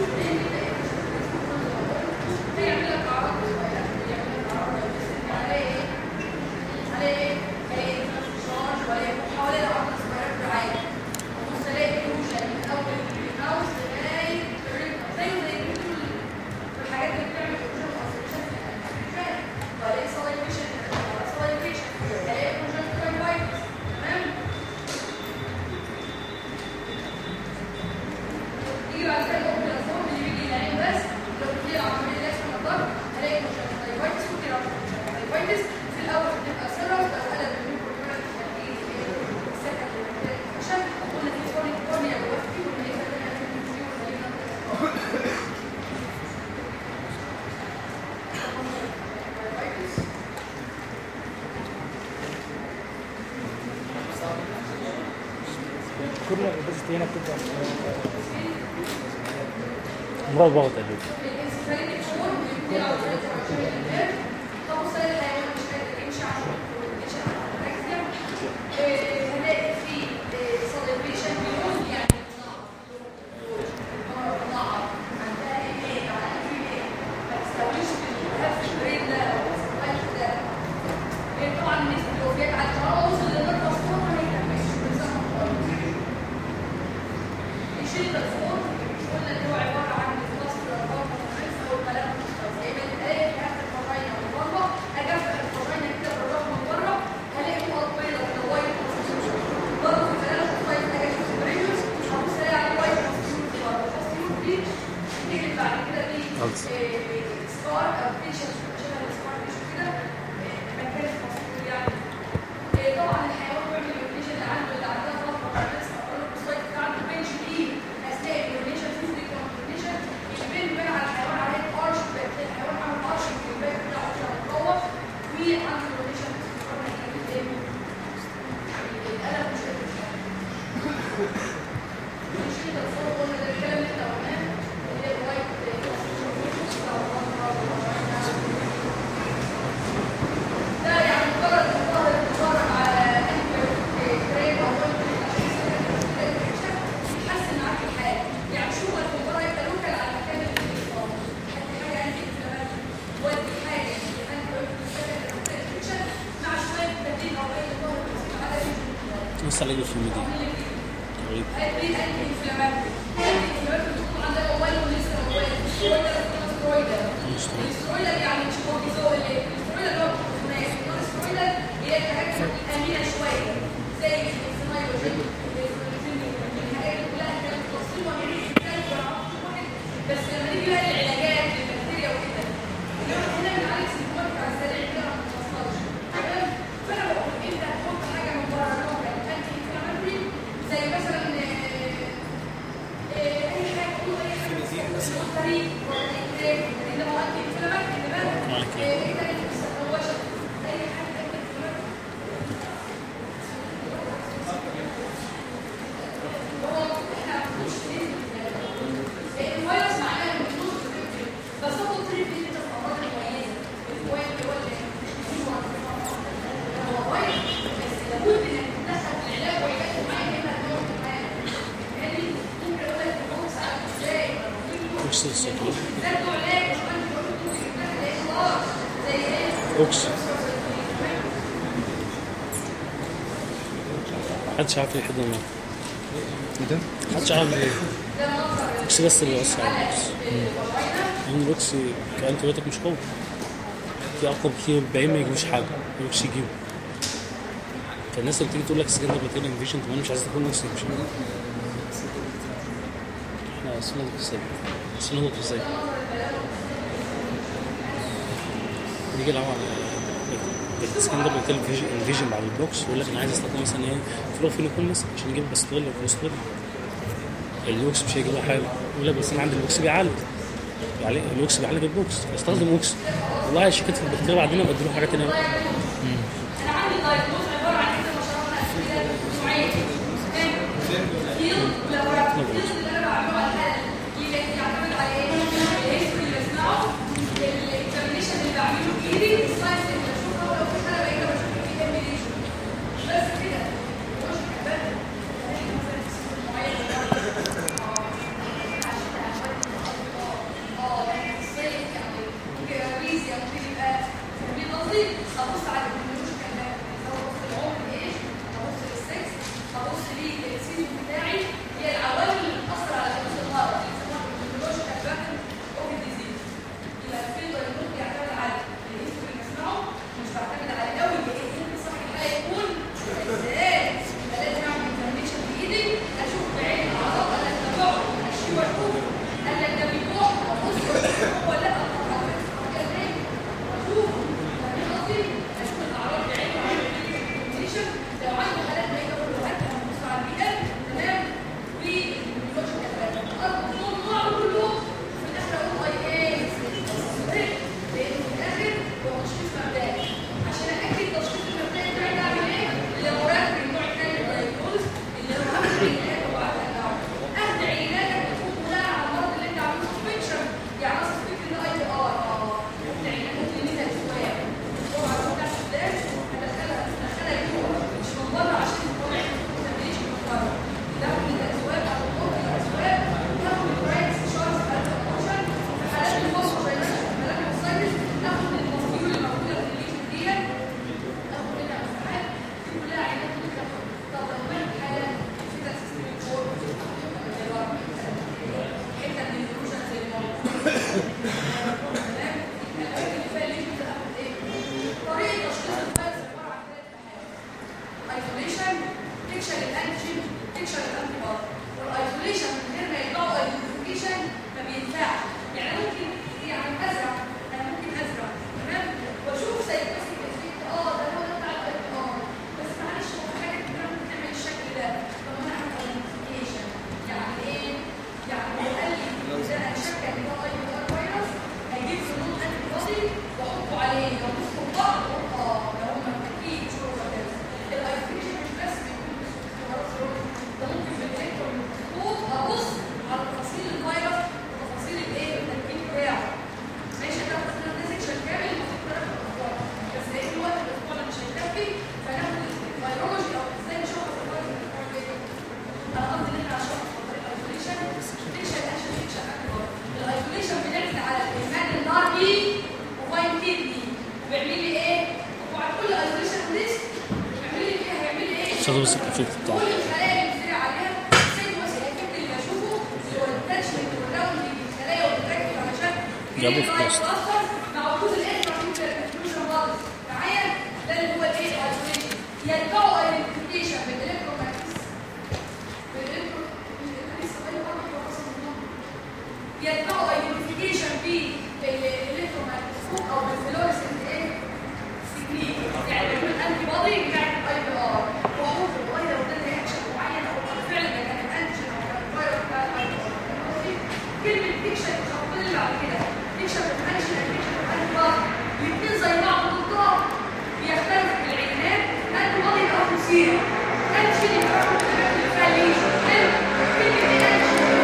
بيعمل لك اعراض صغيره بيعمل لك اعراض عليه ايه؟ عليه ايه؟ عليه انفشار ولا حوالي الاعراض الصغيره بتاعي بص الاقي ايروجن من اول الماوس لغايه الريكتم زي زي كل الحاجات اللي بتعمل ايروجن اصلا ولا سلايفيشن ولا سلايفيشن الاقي ايروجن كرايفايتس تمام؟ يجي بعد كده يقوم بالأطفال اللي بيجي العين بس لو بتجي عن طريق الأسفل الضغط هلاقي كونجكتيفايتس وكيراتيفايتس في الأول بتبقى سيرس لو قلب الميكروبيولار تركيز السكة عشان قلنا في كورنيا كورنيا ووفي والميزة اللي احنا بنقول فيه والميزة كل البوزيتيف هنا بتبقى مرض ضغط قلبي الانسفاليتيك فورم بيبتدي على طريق النيرف طب بص الاقي الحيوان مش قادر يمشي عشان يمشي عشان إيه، هلاقي في سوليفيشن بيقول يعني نعم عندها ايه على في ايه ما تستويش في الهاف برين ده ما تستويش ده إيه، طبعا النسبه لو جت على الطريقه وصل للنقطه الصفر ما يكملش يشيل الفور قلنا ان هو عباره عن الفصل او الكلام زي ما اتقال بص على رجل في الميديا غريب مش طبيعي. بس لما نيجي بقى العلاجات للبكتيريا وكده انما هنا بنعالج سيمبتوماتيك على السريع كده ما بتوصلش تمام فانا بقول انت هتحط حاجه من بره الواقع انتي انفلاماتوري زي مثلا آه، آه، اي حاجه قولوا اي حاجه بس طريق ولا اي كريم انما هو انتي انفلاماتوري انما عليك. آه، انت اللي بتستخدموش اي حاجه انتي انفلاماتوري هو احنا مش الفيروس معناه انه بيدوس بس هو تريتمنت الامراض المميزه الفوائد هو اللي هو فيروس بس لابد انك تدخل في العلاج وعلاج معين هنا هتقعد معاه يعني ممكن اقول لك الفيروس عارف ازاي اوكسي الصوت ده له علاج وكمان بيقول لك ده اخلاص زي ايه اوكسي محدش عارف يحد الموت ايه ده؟ محدش عارف ليه اوكسي بس اللي بيأثر على الاوكسي لان الاوكسي كانتيبيوتيك مش قوي في اقوى كتير بعين ما يجيبوش حاجه الاوكسي يجيبه فالناس اللي بتيجي تقول لك سكندر بكتيريا انفيشن طب انا مش عايز تكون اوكسي مش احنا اصلا ندرس ازاي؟ اصلا ندرس ازاي؟ نيجي نلعب على السكندر بكتيريا انفيجن بعد البوكس يقول لك انا عايز استخدم مثلا ايه فلوفينيكول مثلا عشان يجيب باستول او كوليسترول البوكس مش هيجيب حاجه يقول لك بس انا عندي البوكس بيعالج يعني البوكس بيعالج البوكس استخدم بوكس والله شركات في البكتيريا بعدين بدلوا حاجه ثانيه بقى انا عندي دايجنوز عباره عن كده ما شاء الله كده نوعين فيلد ولابوراتوري الفيلد اللي انا بعمله على الحاله يبقى يعتمد على ايه؟ الهيستوري اللي بسمعه الاكزامينشن اللي بعمله بايدي الساينس اللي بشوفها ولو في حاله بعيده بشوف في ايميليشن بس كده مش كمان اه يعني الصيف يعني ممكن ريز يعني ممكن يبقى تمرين نظيف ابص على البيولوجي كمان ابص للعمر ايه ابص للسكس ابص للسيزون بتاعي هي العوامل اللي بتاثر على شخص المرض اللي بيسموها البيولوجي كمان اوف ديزيز يبقى الفيلد اللي بيعتمد على الهيستوري اللي بسمعه مش بعتمد على قوي ايه ممكن صح الحاله يكون ازاي يبقى لازم اعمل اكزامينشن بايدي اشوف بعين الاعراض انا اتبعه امشي واشوف قال لك ده بيروح ابص هو لا اشوف فاهم قصدي اشوف الاعراض بعيني واعمل اكزامينشن لو عنده حالات ما يقدر يوقفها ابص على البيئه تمام والبيولوجي كمان اربط دول مع كلهم في الاخر اقول اي ايه لان في الاخر هو تشخيص مبدئي عشان اكد تشخيص المبدئي بتاعي ده اعمل ايه؟ اللابوراتوري النوع الثاني من الدايجنوز اللي هو اخد عينات وبعد اخد عيناتك تكون كلها على المرض اللي انت عامله سسبكشن يعني انا سسبكت ان اي ار اه اخد عيناتك كلينيكال شويه طبعا بتاع السودان هدخلها هدخلها جوه مش من بره عشان تطلع ما تبقيش من بره تاخد الاسواق او تحط الاسواق تاخد البرايتس شارز على الاوبشن في حالات الفصل زي ما في حالات السايتس تاخد المصيول اللي موجوده في الليجن ديت تاخد منها مساحات دي كلها عينات كده طب لو كانت حاله كده سيستم فور حته من الدروجن زي الموضوع تمام الاماكن اللي فيها الليجن تاخد ايه؟ طريقه تشخيص الفيروس عباره عن ثلاث حاجات ايزوليشن تكشف الانتيجين تكشف الانتي بودي والايزوليشن من غير ما يطلعوا ايدنتيفيكيشن ما بينفعش يعني أنا ممكن يعني ازرع انا ممكن ازرع تمام واشوف سايكوسيك افكت اه ده هو ده بتاع الاي ار بس معلش هو في حاجه كتير ممكن تعمل الشكل ده طب انا اعمل ايدنتيفيكيشن يعني ايه؟ يعني قال لي اذا انا شاكه ان ده اي ار فيروس هيجيب سموم انتي بودي واحطه عليه لو مسكوا بعض اه ده هم اكيد مش هو ده الايدنتيفيكيشن مش بس بيكون خلاص ده ممكن بالالكترون المخطوط ابص على تفاصيل الفيروس وتفاصيل الايه التركيب بتاعه ماشي هتاخد مثلا ده سيكشن كامل المفروض ثلاث اسبوع بس لقيت الوقت الاسبوع ده مش هيكفي فناخد الفيرولوجي او ازاي نشخص الفيروس من الاسبوع الجاي انا قصدي ان احنا نشخص عن طريق الايزوليشن تكشن اكشن تكشن اكبر الايزوليشن بنعمل على الايمان الناري وفاين كيدني وبيعمل لي ايه؟ وبعد كل ايزوليشن ليست بيعمل لي فيها هيعمل لي ايه؟ استاذ بس الافكت بتاعه الخلايا اللي بتزرع عليها زي ما الافكت اللي بشوفه اللي هو الاتاتشمنت والراوندنج الخلايا والتركب على شكل جابوا في جرين بوست. لاين كلاستر مع وجود الانترفيوجن انفيوجن بادز معايا ده اللي هو الايه الايزوليشن يتبعوا ايدنتيفيكيشن بالالكترومagnetism يتبعوا ايدنتيفيكيشن بالالكترومagnetism او بالفلوريسنت ايه تكنيك يعني يكون الانتي بودي بتاعت الاي بي ار واشوف والله لو ده رياكشن معين او فعلا ده كان انتيجين او كان فايروس بتاع الاي بي ار كلمه تكشف الخطين اللي بعد كده تكشف الانتيجين تكشف الانتي بودي الاثنين زي بعض بالظبط بيختلف في العينات انتي بودي او سيرم انتيجين يبقى خليج حلو كلمه انتيجين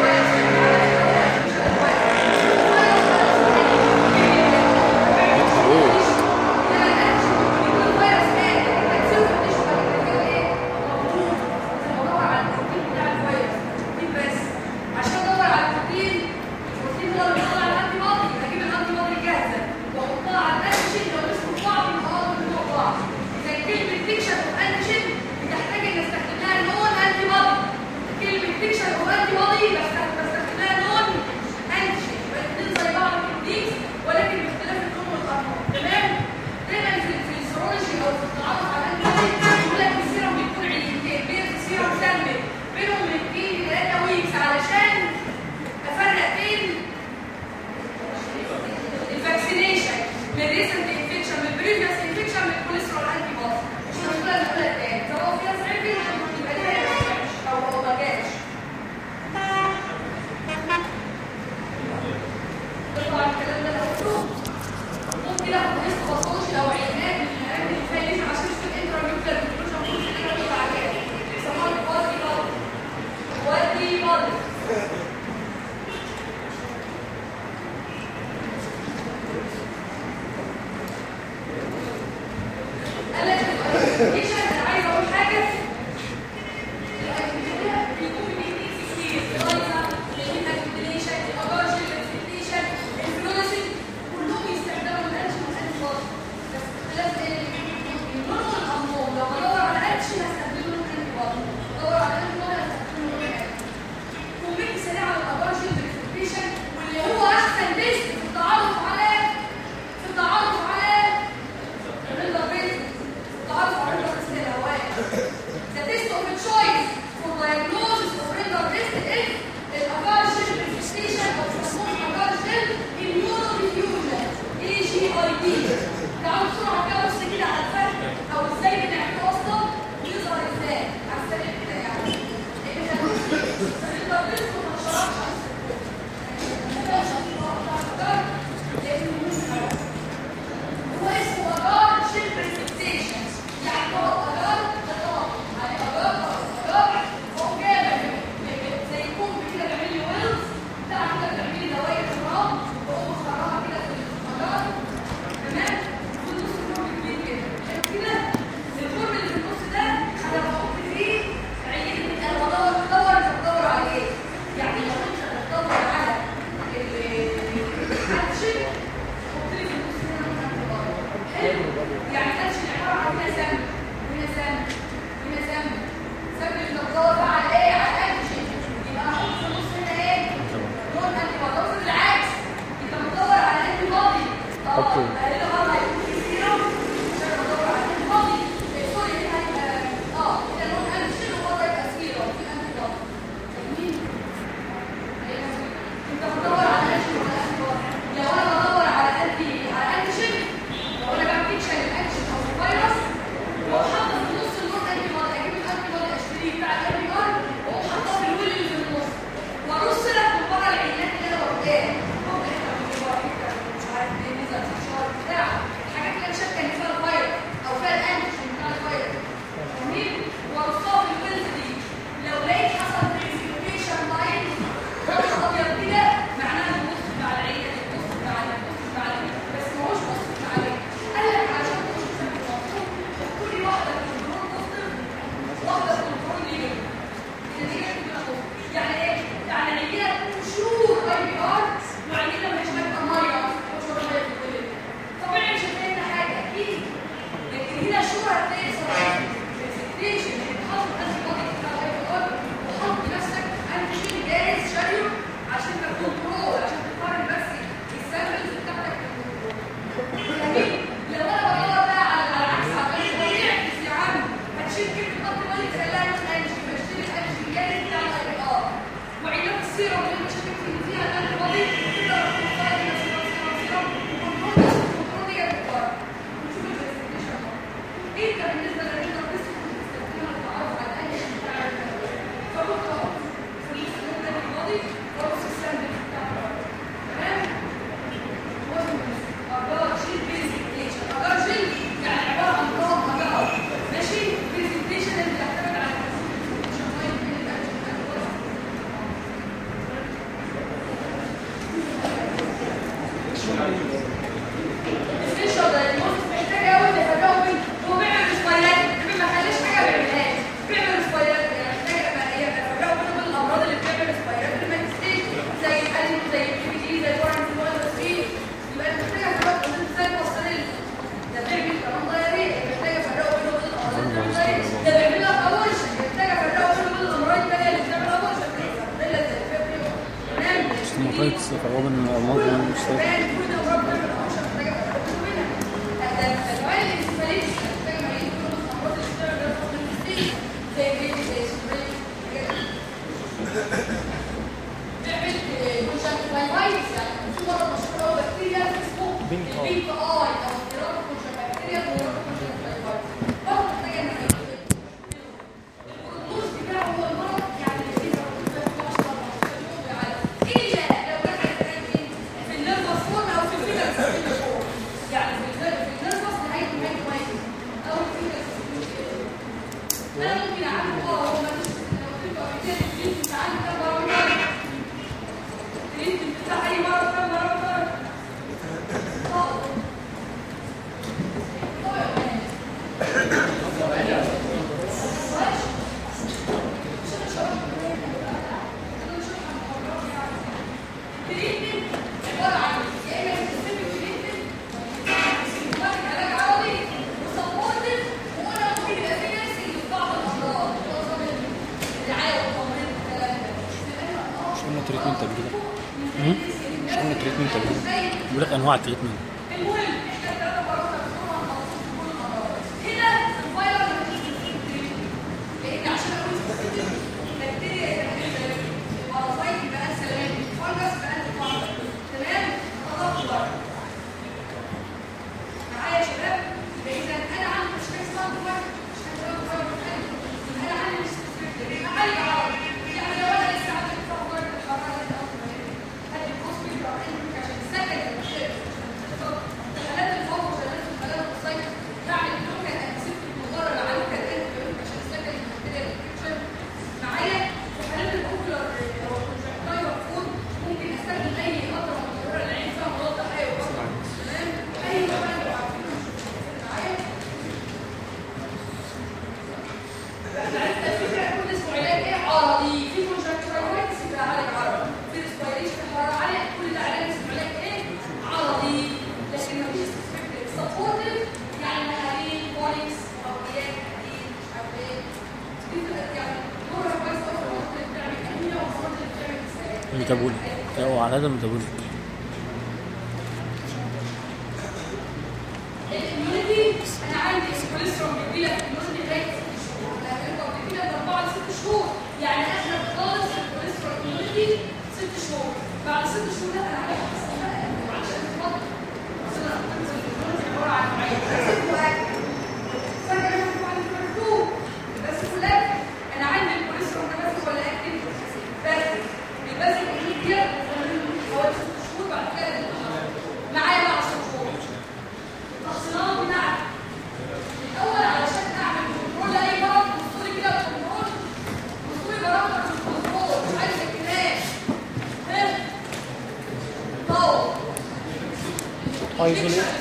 عشان ادور على البروتين البروتين ده اللي بيطلع الانتي بودي بجيب الانتي بودي الجاهزه واحطها على الانتيجين لو اسمه بعض يبقى اقرب من بعض اذا كلمه تكشف انتيجين بتحتاج ان استخدم لها نون انتي بودي كلمه تكشف انتي بودي بستخدم بستخدم لها نون انتيجين يبقى الاثنين زي بعض التكنيكس ولكن باختلاف اللون والارقام تمام دايما في في السيرولوجي او في التعرف على الانتي يقول لك السيرم بيكون عينتين بين السيرم سامبل بينهم من 2 ل 3 ويكس علشان افرق بين الفاكسينيشن من ريسنت انفكشن من بريفيوس انفكشن من كوليسترول انتي بودي مش مشكله نقولها تاني سواء في ناس عرفت يبقى ليها او او ما جاش طبعا الكلام ده لو قلته ممكن اخد اسم باثولوجي او عينات من الحاجات اللي فيها ليش عشان اشوف الانتراميوكلر ديفيوجن كل حاجه بتبقى عليها بيسموها الكوادري بادي كوادري بادي قال لك الايدنتيفيكيشن انا عايز اقول حاجه الايدنتيفيكيشن بيكون في تكنيكس كتير الايزا الايدنتيفيكيشن الاجارجن الايدنتيفيكيشن الفلوريسنت كلهم يستخدموا الانشن والانتي بس اختلاف ايه اللون والانمون لو بدور على انشن هستخدم له انتي بودي بدور على انتي بودي هستخدم له انتي كومنت سريع على الاجارجن الايدنتيفيكيشن واللي هو احسن ليست في التعرف على في التعرف على الرضا بيت تعرف على الرضا بيت الهواء The test of a choice for diagnosis of renal breast is الأجارجل manifestation of سموم أجارجل immunodiffusion AGID تعالوا بسرعة كده بص كده على الفرق أو إزاي بنعمله أصلا ويظهر إزاي على السريع كده يعني لأن الرضا بيت ما شرحش هو اسمه أجار شيل بريسبتيشن يعني هو أجار ده طبق يعني أجار أجار هو جاي زي كوب كده بيعمل لي ويلز بتاع كده بيعمل لي دواير تراب وهو مخرجها كده في الأجار تمام والنص الكوب كبير كده شايف كده الكوب اللي في النص ده أنا بحط فيه عينة أنا بدور بدور أنت بتدور على إيه يعني لو أنت بتدور على الأكشن حط لي في النص هنا مثلا حلو يعني أكشن عبارة عن هنا سم هنا سم هنا سم سم اللي بتدور بقى على إيه على الأكشن يبقى أحط في النص هنا إيه لون أنتي بودي افرض العكس يبقى بتدور على أنتي بودي اه أقل مرة هيكون في سيروم عشان بدور على أنتي بودي إيه، سوري هنا هيبقى اه هنا لون أكشن وبره يبقى سيروم في أنتي بودي فاهمين؟ انت بتدور على انتي ولا انتي بودي لو انا بدور على انتي على انتيجين لو انا بعمل فيكشن للانتيجين او الفيروس واقوم حاطه في النص اللون انتي بودي اجيب الانتي بودي اشتريه بتاع الانتي ار واقوم حاطاه في الويل اللي في النص وارص لك من بره العينات اللي انا واخداها ممكن انت بتجيبها حته مش عارف ايه نزل في الشهر بتاع اوبن اوبن ستيت بينك اي او اضطراب الكونجكتيفيا برضه محتاجه ان النص بتاعه هو المرض يعني اذا الا لو دخلت في النيرفس فورم او في الفيتال فورم يعني في النيرفس في النيرفس نهايه نهايه مايكرو او الفيتال انا ممكن اعمل اه هو مفيش لو كنت قبل كده التريتمنت عندي كام مره التريتمنت بتاع اي مرض كام مره مش قلنا تريتمنت قبل كده مش قلنا تريتمنت قبل كده بيقول لك انواع التريتمنت معايا يا شباب اذا انا عندي مشكله اسمها دلوقتي انا عندي مشكله معايا عرض يعني لو انا لسه عندي فقره الحراره دي اصلا هدي الهوسبيتال او عندي عشان السكن حالات الفوق وحالات الحالات الصيف بعمل لوكال انسيبت المضره على لوكال انت عشان السكن البكتيريا الانفكشن معايا في حالات الاوكلر او الكونجكتايفر فود ممكن استخدم اي قطره مضره للعين فيها مضاد حيوي تمام اي نوع من معايا احنا عرفنا الفكره كل اسمه علاج ايه عرضي في كونجكتيفايتس يبقى علاج عرضي في ريسبيريشن حراره عاليه كل ده علاج اسمه علاج ايه عرضي لكن مفيش سبيسيفيك سبورتيف يعني محاليل بوليكس او ايات حديد مش عارف ايه دي بتبقى يعني دورها كويس قوي في المناطق اللي بتعمل انيميا والمناطق اللي بتعمل اسهال ميتابوليك هو على هذا ميتابوليك الاميونيتي انا عندي الكوليسترول بيجي لك الاميونيتي لغايه ست شهور لكن انت بتجي لك اربعه لست شهور يعني احنا خالص الكوليسترول اميونيتي ست شهور بعد ست شهور لا انا عايز احسن بقى عشان تفضل بس انا بنزل الاميونيتي عباره عن نوعين بس واكل فرق بينهم عن المكتوب بس كلها انا عندي الكوليسترول ده بس ولا اكتب بس البازل دي حوالي ست شهور بعد كده بتبقى معايا بقى 10 شهور التفصيلات بتاعتي الاول علشان اعمل كنترول لاي مرض بصوا كده كنترول بصوا لي برامج الكنترول مش عايز الكلام ها طول ايزوليت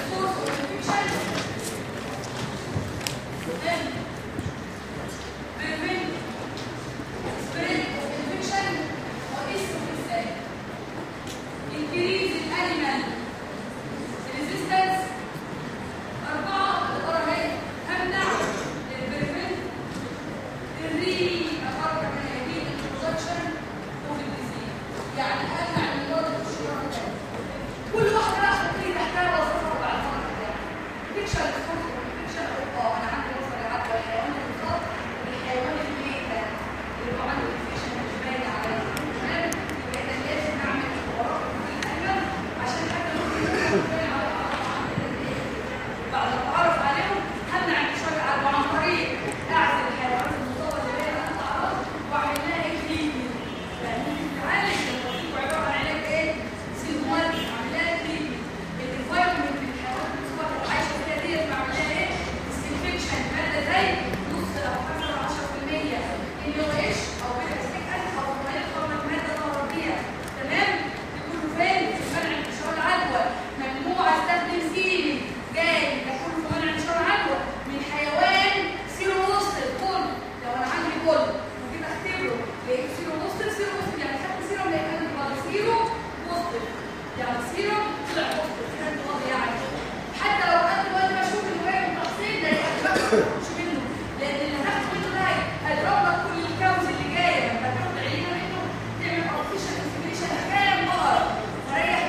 Increase in animal resistance أربعة الإدارة هي أمنع البريفنت الري أفرق من هذه البرودكشن والديزيز يعني أمنع المرض الشرار ده كل واحدة بقى بتيجي تحتها وظيفة بعد فرق بتاعها فيكشن الفرق فيكشن اه أنا عندي وظيفة للعدوى الحيوان المصاب والحيوان الميتة اللي هو عنده انفكشن مش باين عليه تمام يبقى إذا لازم أعمل وراء كل الأنيمال عشان حتى ممكن يكون على بعد ما اتعرف عليهم همنع انتشار العدوى عن طريق اعزل الحيوانات المصابه اللي هي لها اعراض واعمل لها ايه تريتمنت يعني ممكن تعالج الوظيفه عباره عن علاج ايه؟ سيزموال اعمل لها تريتمنت الانفايرمنت اللي الحيوانات المصابه اللي عايشه فيها ديت بعمل لها ايه؟ ديسانفكشن ماده زي نص او 10% ان او اتش او بيتا ستيك اسيد او طريقه خرج ماده ظهر بيها تمام؟ يكون فين؟ في منع انتشار العدوى ممنوع استخدم سيلي جاي يكون في منع انتشار العدوى من حيوان سيرو وسط كل لو انا عندي كل وجيت اختبره لقيت سيرو وسط سيرو وسط يعني خدت سيرو لقيت انا بعد سيرو وسط يعني سيرو طلع وسط كان فاضي يعني حتى لو انا دلوقتي بشوف ان هو من تقصير ده يبقى مش منه لان اللي هاخد منه ده هيضرب لك كل الكاوز اللي جايه لما تاخد عينه منه تعمل ارتفيشال انفليشن كام مره فريح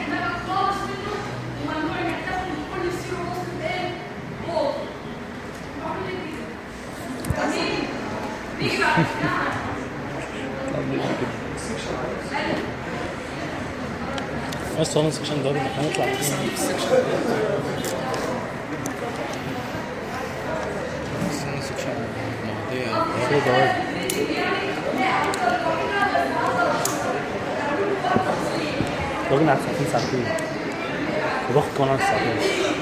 بس هو عشان ده هنطلع في جواب راجل على ساعتين ساعتين وضغط كمان على الساعتين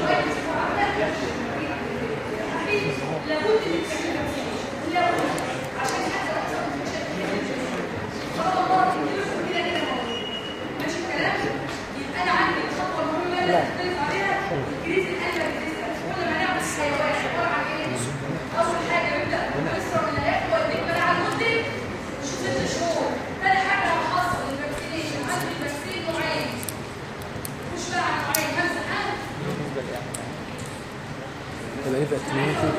تبقى ايه بقى كميته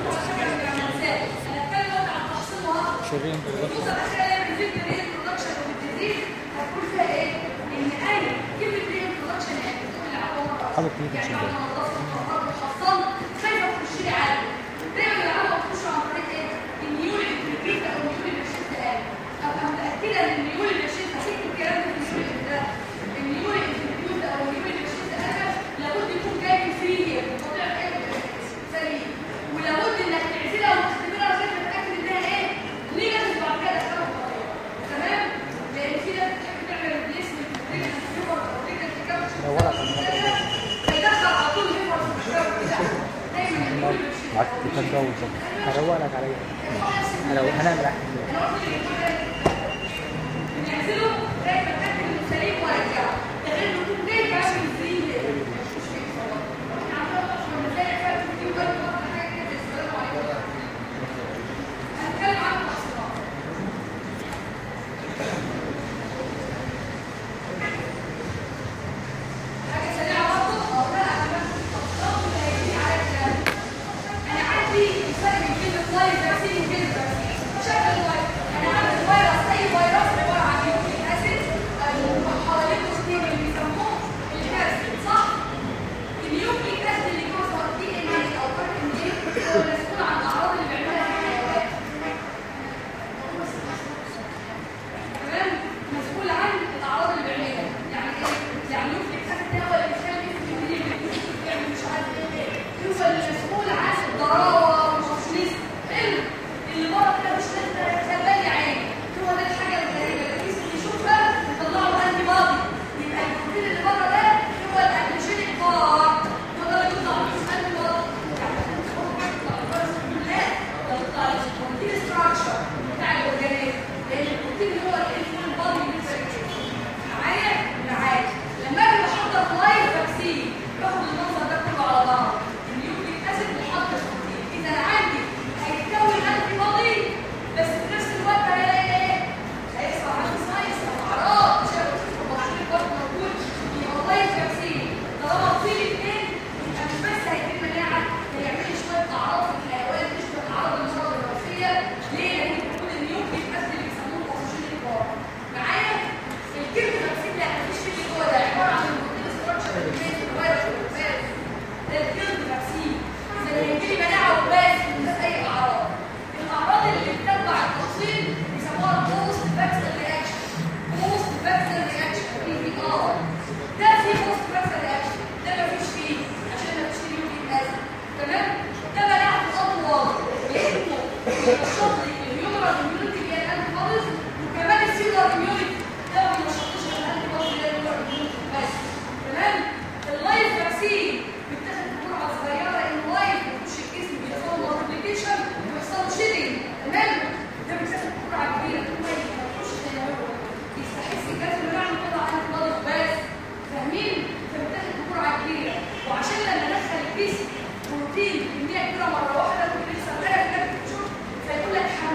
شغالين بالظبط حاطط كمية مش شغال ولابد انك تعزلها وتختبرها عشان تتاكد انها ايه نيجاتيف بعد كده تشتغل خطيره تمام لان في ناس بتحب تعمل ريبليسمنت فيدخل على طول هيفر في الشباب بتاعه دايما يقول معاك الكتاب ده وظبط هروق لك عليا لو هنعمل احسن بنعزله دايما تاكد انه سليم وارجعه ده غير انه يكون جاي بقى من فري هنتكلم عن التصويرات حاجه سريعه برضه او لا انا التصويرات اللي هيجي على الكلام انا عندي الفرق بين كلمه لايف فاكسين وكلمه فاكسين شكل اللايف انا عندي فيروس اي فيروس عباره عن نيوكليك اسيد حوالين السيستم اللي بيسموه الكاسيد صح؟ النيوكليك اسيد اللي جوه دي ان اي او ار ان اي هو المسؤول عن الاعراض اللي بيعملها الحيوانات تمام مسؤول عن الاعراض اللي بيعملها يعني ايه يعني النيوكليك اسيد ده هو اللي بيخلي الجسم يعمل مش عارف ايه هو اللي مسؤول عن الضراوه والتشخيص حلو اللي بره كده مش لازم تخلي عيني هو ده الحاجه الغريبه الجسم يشوفها يطلع له انتي بادي يبقى البروتين اللي بره ده هو الانتيجينيك بارت هو ده اللي يطلع له انتي بادي البروتين ستراكشر بتاع الاورجانيزم لان البروتين اللي هو الانفول بادي بالنسبه للجسم معايا معايا لما اجي بحضر لايف فاكسين باخد المنظر ده كله على بعض النيوكليك اسيد محضر بروتين اذا انا عندي هيتكون انتي بادي بس في نفس الوقت هيلاقي ايه؟ هيحصل عندي ساينس او اعراض مش هيبقى في البطاريه برضه موجود يبقى لايف فاكسين طالما في الاثنين يبقى مش بس هيتم مناعه هيعمل لي شويه اعراض في الحيوان تشبه اعراض الامراض الوراثيه ليه؟ لان بيكون النيوكليك اسيد اللي بيسموه اوكسجين البار معايا؟ الكلمه فاكسين لا مفيش في اللي جوه ده عباره عن البروتين ستراكشر اللي بين الفيروس والفيروس ده الكلمه فاكسين اذا هيجيلي مناعه وبس من غير اي اعراض الاعراض اللي بتتبع التفصيل بيسموها بوست فاكسل رياكشن بوست فاكسل رياكشن بي في ار ده في بوست فاكسل رياكشن ده مفيش فيه عشان مفيش فيه يوكليك اسيد تمام ده مناعه اطول لانه بينشط لي الهيومرال اميونيتي اللي هي الانتي بوديز وكمان السيلر اميونيتي ده ما بينشطش الانتي بوديز اللي هي الهيومرال اميونيتي بس تمام اللايف فاكسين بيتاخد بجرعه صغيره ان اللايف بيخش الجسم بيحصل له مالتيبليكيشن ويحصل له شيدنج تمام ده بيتاخد بجرعه كبيره طول ما يخش زي ما هو يستحس الجهاز المناعي يطلع انتي بوديز بس فاهمين فبتاخد بجرعه كبيره وعشان لما ندخل الجسم بروتين كميه كبيره مره واحده ممكن يحصل حاجه في نفس الشهر فيقول لك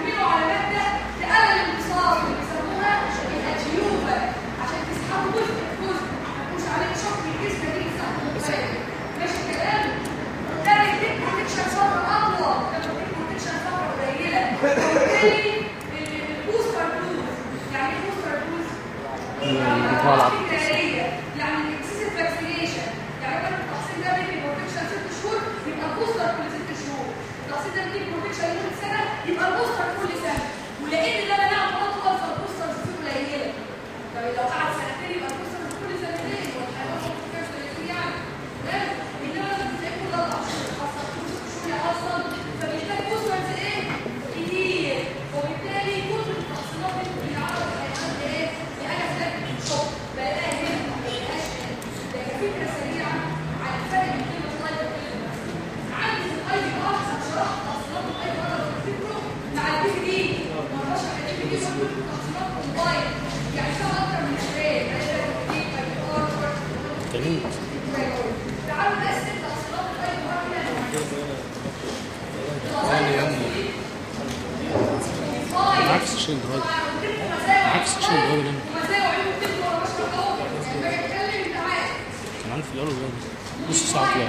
السكشن الدراسي معاك السكشن الدراسي ده كان عندي في الاول ولا نص ساعه كده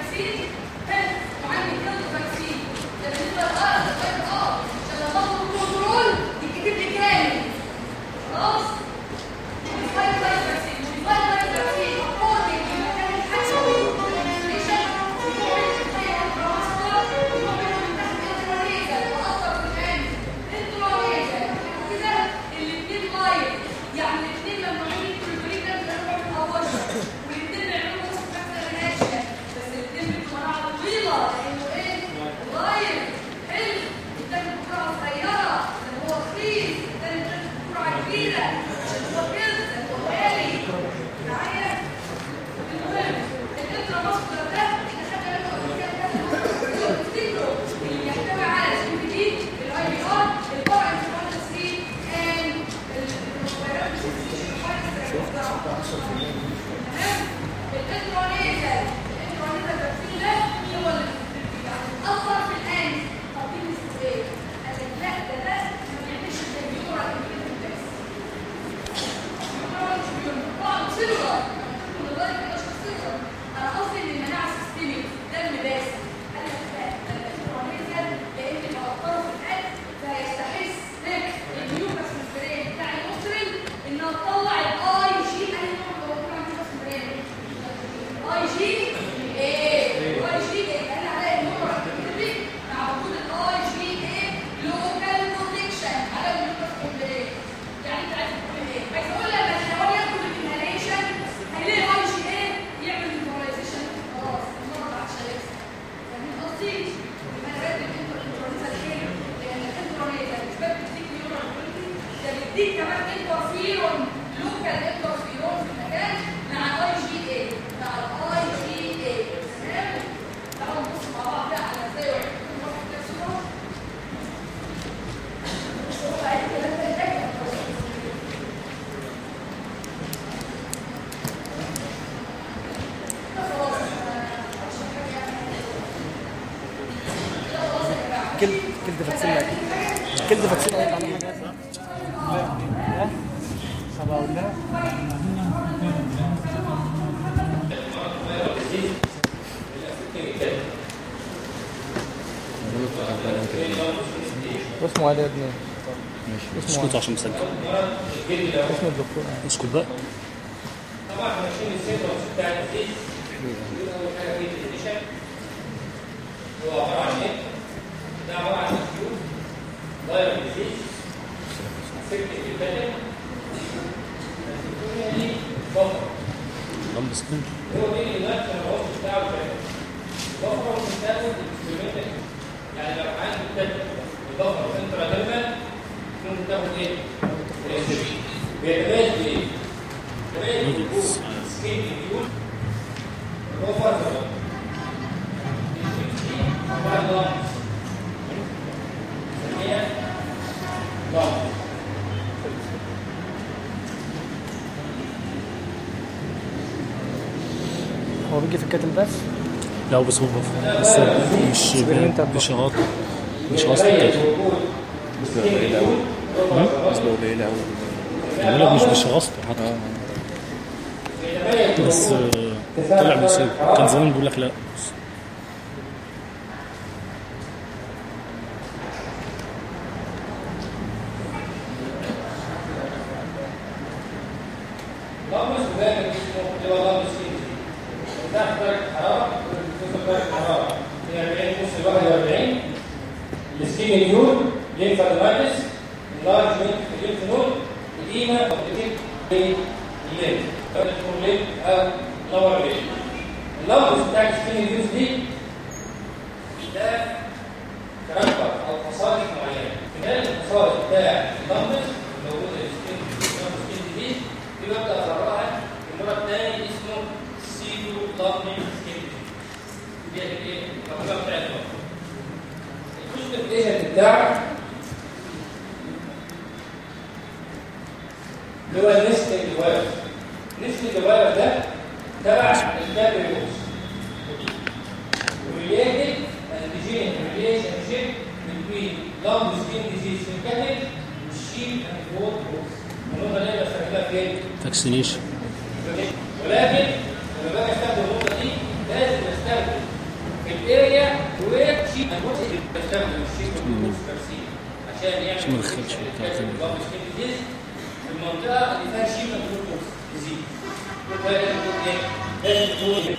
يعني الاثنين لما يجوا في البريد ده بيعملوا والاثنين بيعملوا نفس الرياكشن بس الاثنين بيبقوا مناعه طويله لانه ايه؟ صغير حلو الثاني بكره صغيره اللي هو رخيص الثاني بكره كبيره عشان هو كده هو غالي معايا المهم الانترا ماسكولار ده احنا خدنا منه قبل كده تفتكروا اللي يحتوي على سي بي دي الاي بي ار الفرع انترا 3 and الانترونيزل الانترونيزل الفاكسين ده هو اللي يعني اثر في الان تقديم الاستقبال قال لك لا ده ده ما بيعملش زي اليورا اللي بس انا قصدي ان المناعه السيستميك دم بس قال لك لا ده الانترونيزل لان بيأثروا في القلب فهيستحس الميوكس ممبرين بتاع المصري انها تطلع الاي جي انا هو ميوكس ممبرين اي جي ايه اي جي ايه قال عليها النور الكتري مع وجود الاي جي ايه لوكال بروتكشن على الميوكس ممبرين يعني انت عايز تقول ايه عايز اقول لما الحيوان ياكل الانهاليشن هيلاقي الاي جي ايه يعمل نيوراليزيشن خلاص المرض عشان يحصل فاهمين قصدي؟ يبقى انا بدي الانترونيزال خير لان الانترونيزال مش بس بتديك نيورال ده بيديك كمان انترفيرون لوكال انترفيرون في المكان مع الاي جي اي مع الاي جي اي تمام؟ تعالوا نبص مع بعض بقى على ازاي واحد يكون واحد كده صوره هو قاعد كده في الأكل. ده خلاص أشرح حاجة يعني. ده خلاص يا جماعة. كل كل فاكسين لك كل فاكسين لك على حاجات ها طب اقول لها اسمه علي يا ابني اسكت عشان مسجل اسم الدكتور اسكت بقى لمب سكرين نودلز هو بيجي في الكاتل بس لا بس هو بس مش انت مش غلط مش غلط التاني نسبة قليلة أوي نسبة قليلة أوي بقول لك مش مش غصب حتى بس آه، طلع مصيبة كان زمان بيقول لك لا السكيمينيول لينفادرايتس انلارجمنت في الليمف نود اديما او بتكتب الليمف او تكون ليمف او لور ليمف اللمبس بتاع السكيمينيول دي ده كاركتر او خصائص معينه خلال الخصائص بتاع اللمبس الموجوده في السكين دي بيبدا افرقها النوع الثاني اسمه سيدو لامبنج سكين دي ايه الرقم بتاع اللمبس الجزء الايه بتاعك اللي هو النستنج فيروس النستنج فيروس ده تبع الكابريوس related antigen relationship between lung skin disease في الكتل شيل اند وول بوكس النقطه اللي انا بستخدمها فين؟ فاكسينيشن ولكن لما باجي استخدم النقطه دي لازم استخدم في الاريا وير شيء اللي بستخدم الشيء ترسيم عشان يعمل عشان ما يدخلش في بتاع تاني. البابل سكين ديزيز في المنطقه اللي فيها شيء من ديزيز لازم تكون ايه؟ لازم تكون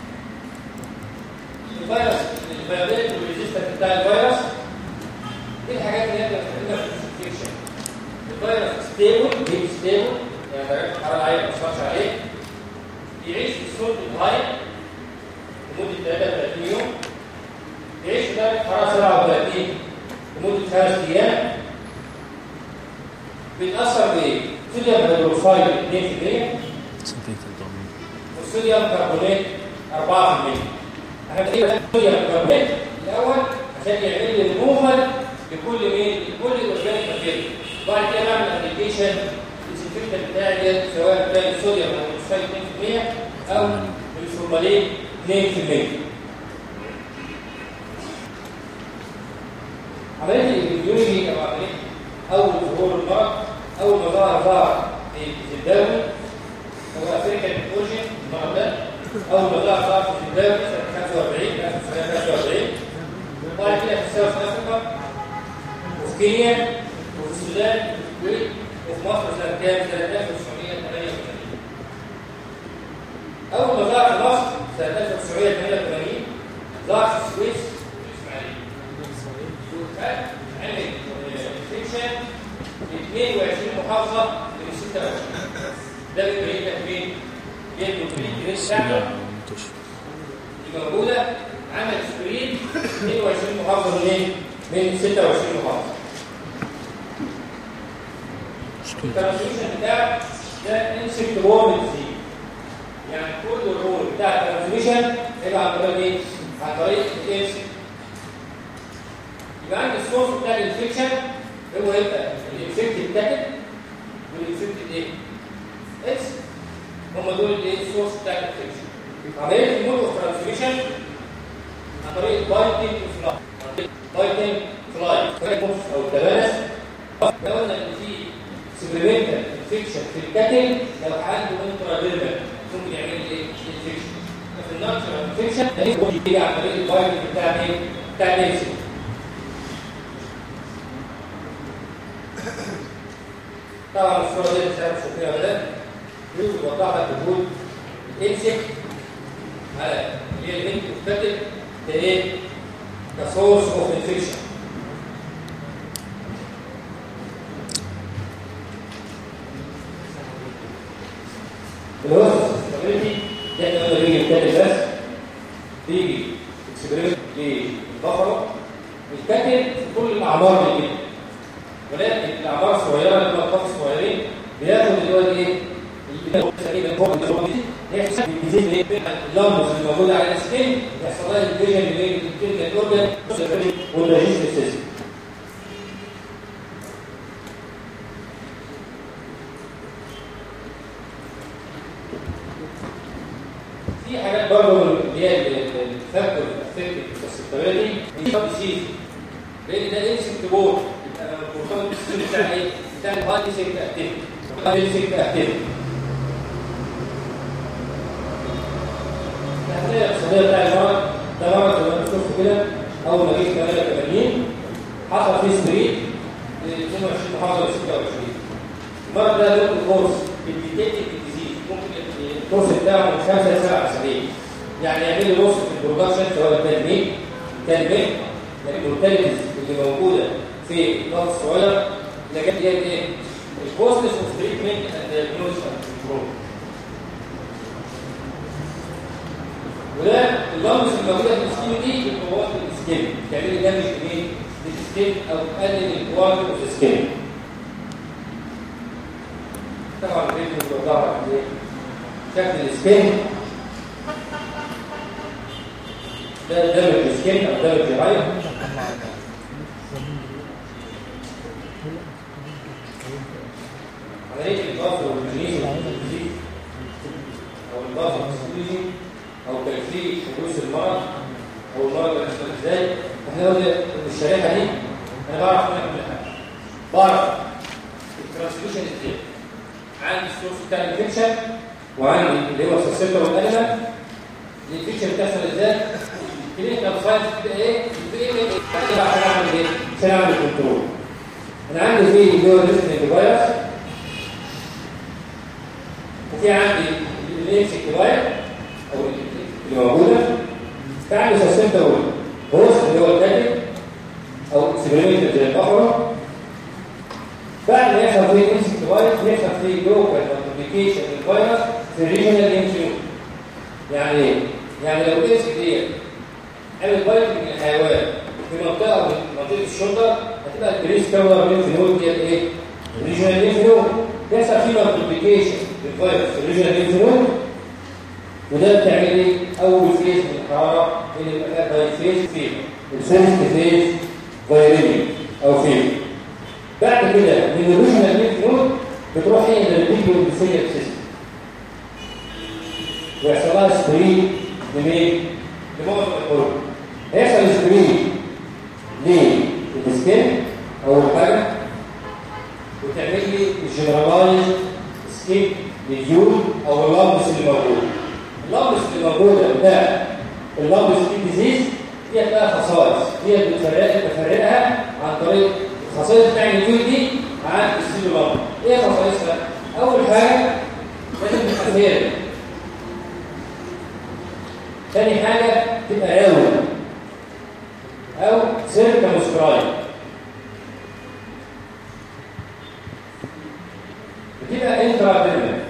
الفيروس الفيروس والريزيستنت بتاع الفيروس دي الحاجات اللي احنا بنستخدمها في الانفكشن الفيروس ستيبل بيبي ستيبل يعني درجه الحراره عاليه ما تاثرش عليه يعيش في الصوت الهاي لمده 33 يوم يعيش في درجه حراره 37 لمده خمس ايام بيتاثر بايه؟ صوديوم هيدروكسيد 2% والصوديوم كربونات 4% احنا بنجيب صوديوم كربونات الاول عشان يعمل لي ريموفال لكل مين؟ لكل الاورجانيك ماتيريال وبعد كده بعمل ابلكيشن الديسنفكتنت بتاعي ده سواء كان الصوديوم هيدروكسيد 2% او الفورمالين 2% عمليه الاميونيتي او عمليه اول ظهور المرض اول ما ظهر ظهر في الزيمبابوي هو افريكان اورجن المرض ده اول ما ظهر ظهر في الزيمبابوي سنه 45 1945 وبعد كده في ساوث افريقيا وفي كينيا وفي السودان وفي الكويت وفي مصر سنه كام؟ سنه 1988 اول ما ظهر في مصر سنه 1988 ظهر في السويس والاسماعيليه عمل انفكشن في 22 محافظه من 26 ده بيبين لك فين؟ جايب البريد بتاعته دي موجوده عمل سكرين 22 محافظه منين؟ من 26 محافظه الترانسميشن بتاعه ده انسكت وورم ديزيز يعني كل الرول بتاع الترانسميشن هيبقى عن طريق ايه؟ عن طريق الانسكت يبقى عندي السورس بتاع الانفكشن هو يبقى الانفكتد تاكل والانفكتد ايه؟ اكس هم دول الايه السورس بتاع الانفكشن عمليه المود اوف ترانسميشن عن طريق بايتنج فلاي بايتنج فلاي طريق بوكس او التبانس لو قلنا ان في سبريمنتال انفكشن في الكاتل لو عنده انتراديرمال ممكن يعمل لي ايه؟ انفكشن ففي الناتشرال انفكشن ده يجي عن طريق البايتنج بتاع ايه؟ بتاع الانسكت طبعا الصوره دي مش عارف شوفيها ولا لا يوجد وضعها لك وجود الانسكت على اللي هي البنت بتكتب كايه؟ كسورس اوف انفكشن الوسط استابيليتي ده احنا قلنا بيجي الكاتب بس بيجي اكسبيرمنت للبفرو الكاتب في كل الاعمار اللي كده ولكن الاعمار الصغيره اللي هم الاطفال الصغيرين بياخد اللي هو الايه؟ هي حساب الجزيز اللي هي اللمبس اللي موجوده على السكين يحصل لها الفيجن اللي هي الكلينيكال اورجان والريجستر سيستم في حاجات برضه اللي هي الفاكتور افكتيف السستابيلتي دي ديزيز لان ده انسكت بور يبقى مرتبط بالسن بتاع ايه؟ بتاع الهاي انسكت اكتيفيتي الهاي انسكت اكتيفيتي الحاليه الاقتصاديه بتاع المرض ده مرض زي ما انتم شفتوا كده اول ما جه 88 حصل فيه سبريد 22 محافظه ل 26 المرض ده له كورس الديتيكتيف ديزيز ممكن الكورس بتاعه من 5 ل 7 اسابيع يعني يعمل لي لوس في البرودكشن سواء كان مين كان مين المورتاليتيز اللي موجوده في الضغط الصغير اللي جت ديت ايه؟ الكوستس اوف تريتمنت اند دايجنوستس كنترول وده اللمس الموجوده في السكين دي بتبوظ السكين بتعمل لي دامج لمين؟ للسكين او تقلل الكواليتي اوف السكين طبعا الفيديو بيوضح لك شكل السكين ده دامج السكين او دامج العين عمليه الباص والجنين او الباص والسكوزي او تكفير حدوث المرض او المرض اللي بيحصل ازاي احنا قلنا الشريحه دي انا بعرف منها كل حاجه بعرف ترانسميشن ازاي عندي السورس بتاع الانفكشن وعندي اللي هو السيستم والالمنت الانفكشن بتحصل ازاي كلينيكال ساينس بتبقى ايه بتبقى ايه بقى عشان اعمل ايه عشان اعمل كنترول انا عندي في اللي هو ريزنت ديفايس وفي عندي اللينكس ديفايس او اللي موجوده فعندي سيستم اول هوست اللي هو الكاتب او اكسبيرمنت زي البقره بعد ما يحصل فيه انسك ديفايس يحصل فيه لوكال مالتيبيكيشن للفيروس في الريجنال انفيوم يعني ايه؟ يعني لو الانسك ديت عمل بايت من الحيوان في منطقه من منطقه الشولدر هتبقى الكريس كاور من في نود ديت ايه؟ الريجنال انفيوم يحصل فيه مالتيبيكيشن للفيروس في الريجنال انفيوم وده بتعمل ايه؟ اول فيز من الحراره اللي بيبقى باي فيز فيه الفيرست فيز فيريني او فيه بعد كده من الريجنال انفيوم بتروح هي للريجنال سيستم ويحصل لها سكرين لمين؟ لمعظم الحروب هيحصل سكرين للسكين اول حاجه وتعمل لي الجنرالايز سكين لليول او اللامبس اللي موجود اللامبس اللي موجوده بتاع اللامبس سكين ديزيز دي بقى خصائص دي بتفرق بفرقها عن طريق الخصائص بتاع اليول دي عن السيلو لامب ايه خصائصها؟ اول حاجه لازم تبقى فيري ثاني حاجة تبقى راوي أو سيركا مسكراي بتبقى انترا ديرمال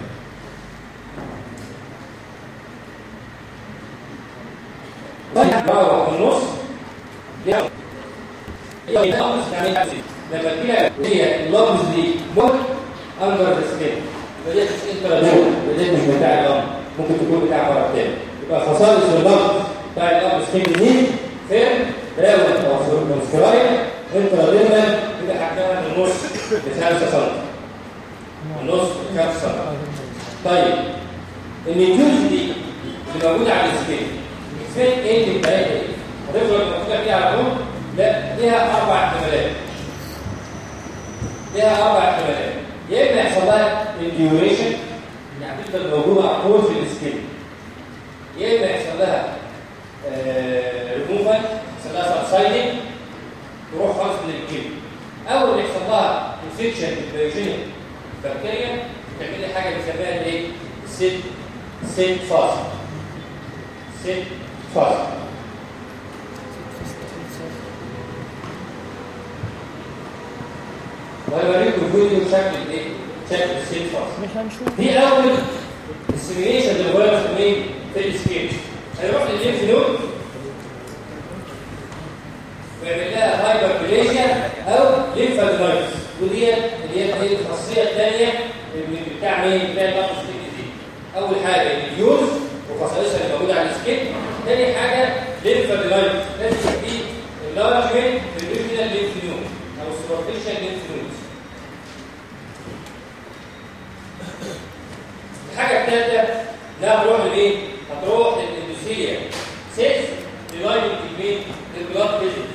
طيب بقى في النص هي اللمس يعني لما تجيها هي اللمس دي موت اندر ذا سكين فدي مش انترا ديرمال فدي مش بتاع اللمس ممكن تكون بتاع مرض تاني يبقى خصائص اللمس بتاع اللمس سكين دي فين راوي او مسكراي انترا يبقى حجمها من النص ل 5 سم النص ل 5 سم طيب النيوز دي اللي موجوده على السكين فين ايه بتاعتها ايه؟ هتفضل موجوده فيها على طول؟ لا ليها اربع احتمالات ليها اربع احتمالات يا اما يحصل لها الديوريشن يعني تفضل موجوده على طول في السكين يا اما يحصل لها ريموفال يحصل لها سبسايدنج تروح خالص من الجلد او اللي يحصل لها انفكشن بالبيوجينيك بكتيريا تعمل لي حاجه بنسميها الايه؟ سيت سيت فاست سيت فاست وانا بوريكم الفيديو شكل ايه؟ شكل السيت فاست مش هنشوف دي اول السيميليشن للفيروس مين في السكيل هيروح للليمف نود ويعمل لها هايبربليشيا او ليمفادينايتس ودي اللي هي ايه الخاصيه الثانيه اللي بتاع مين بتاع الضغط دي اول حاجه اليوز وخصائصها اللي موجوده على السكين ثاني حاجه ليمفادينايتس لازم في اللارجمنت في الريجنال ليمف نود او السوبرفيشال ليمف نود الحاجه الثالثه لا هتروح لايه؟ هتروح للاندوسيه سيلز للايننج مين؟ للبلاد فيزيك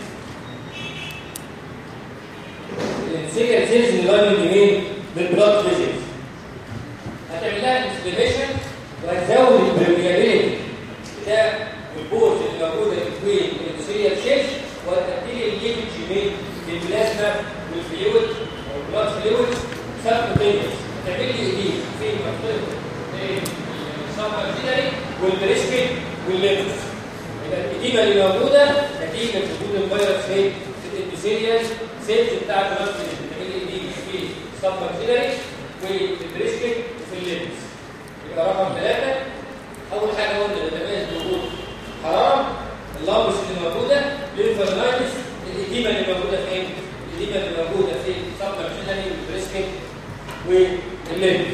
الاندوسيه سيلز للايننج مين؟ للبلاد فيزيك هتعمل لها انسبيريشن وهتزود البرميابيلتي بتاع البوز اللي موجوده بين الاندوسيه سيلز وهتبتدي الليفج مين؟ للبلازما والفلويد او البلاد فلويد سبكوتينيوس هتعمل لي ايه؟ في منطقه السبكوتينيوس والبريسكت والليمف يبقى الإديمة اللي موجودة نتيجة وجود الفيروس في الاندوثيليال سيلز بتاعت الراس اللي بتعمل إديمة في السبكوتينيوس والبريسكت وفي الليمف يبقى رقم ثلاثة أول حاجة قلنا نتميز بوجود حرارة اللامبس اللي موجودة لينفادينايتس الإديمة اللي موجودة فين؟ الإديمة اللي موجودة في السبكوتينيوس والبريسكت والليمف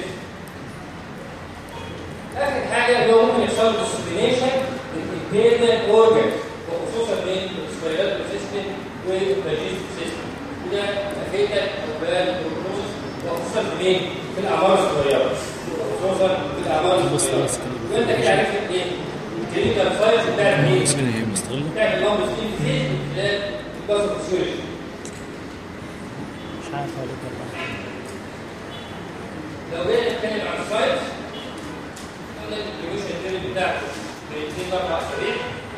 اخر حاجه اللي هو ممكن يحصل ديسبلينيشن للانترنال اورجن وخصوصا من السبيرال سيستم والباجيس سيستم وده افيتال او بلاد بروسس وخصوصا في في الاعمار الصغيره وخصوصا في الاعمار الصغيره وانت كده عرفت ايه الكلينيكال ساينس بتاعت ايه؟ بتاعت اللامبس دي في خلال الباثوفيسيولوجي مش عارف اقول لك والله لو جينا نتكلم عن السايز قلنا الديستريبيوشن تيرم بتاعته من 2 ل 4 اسابيع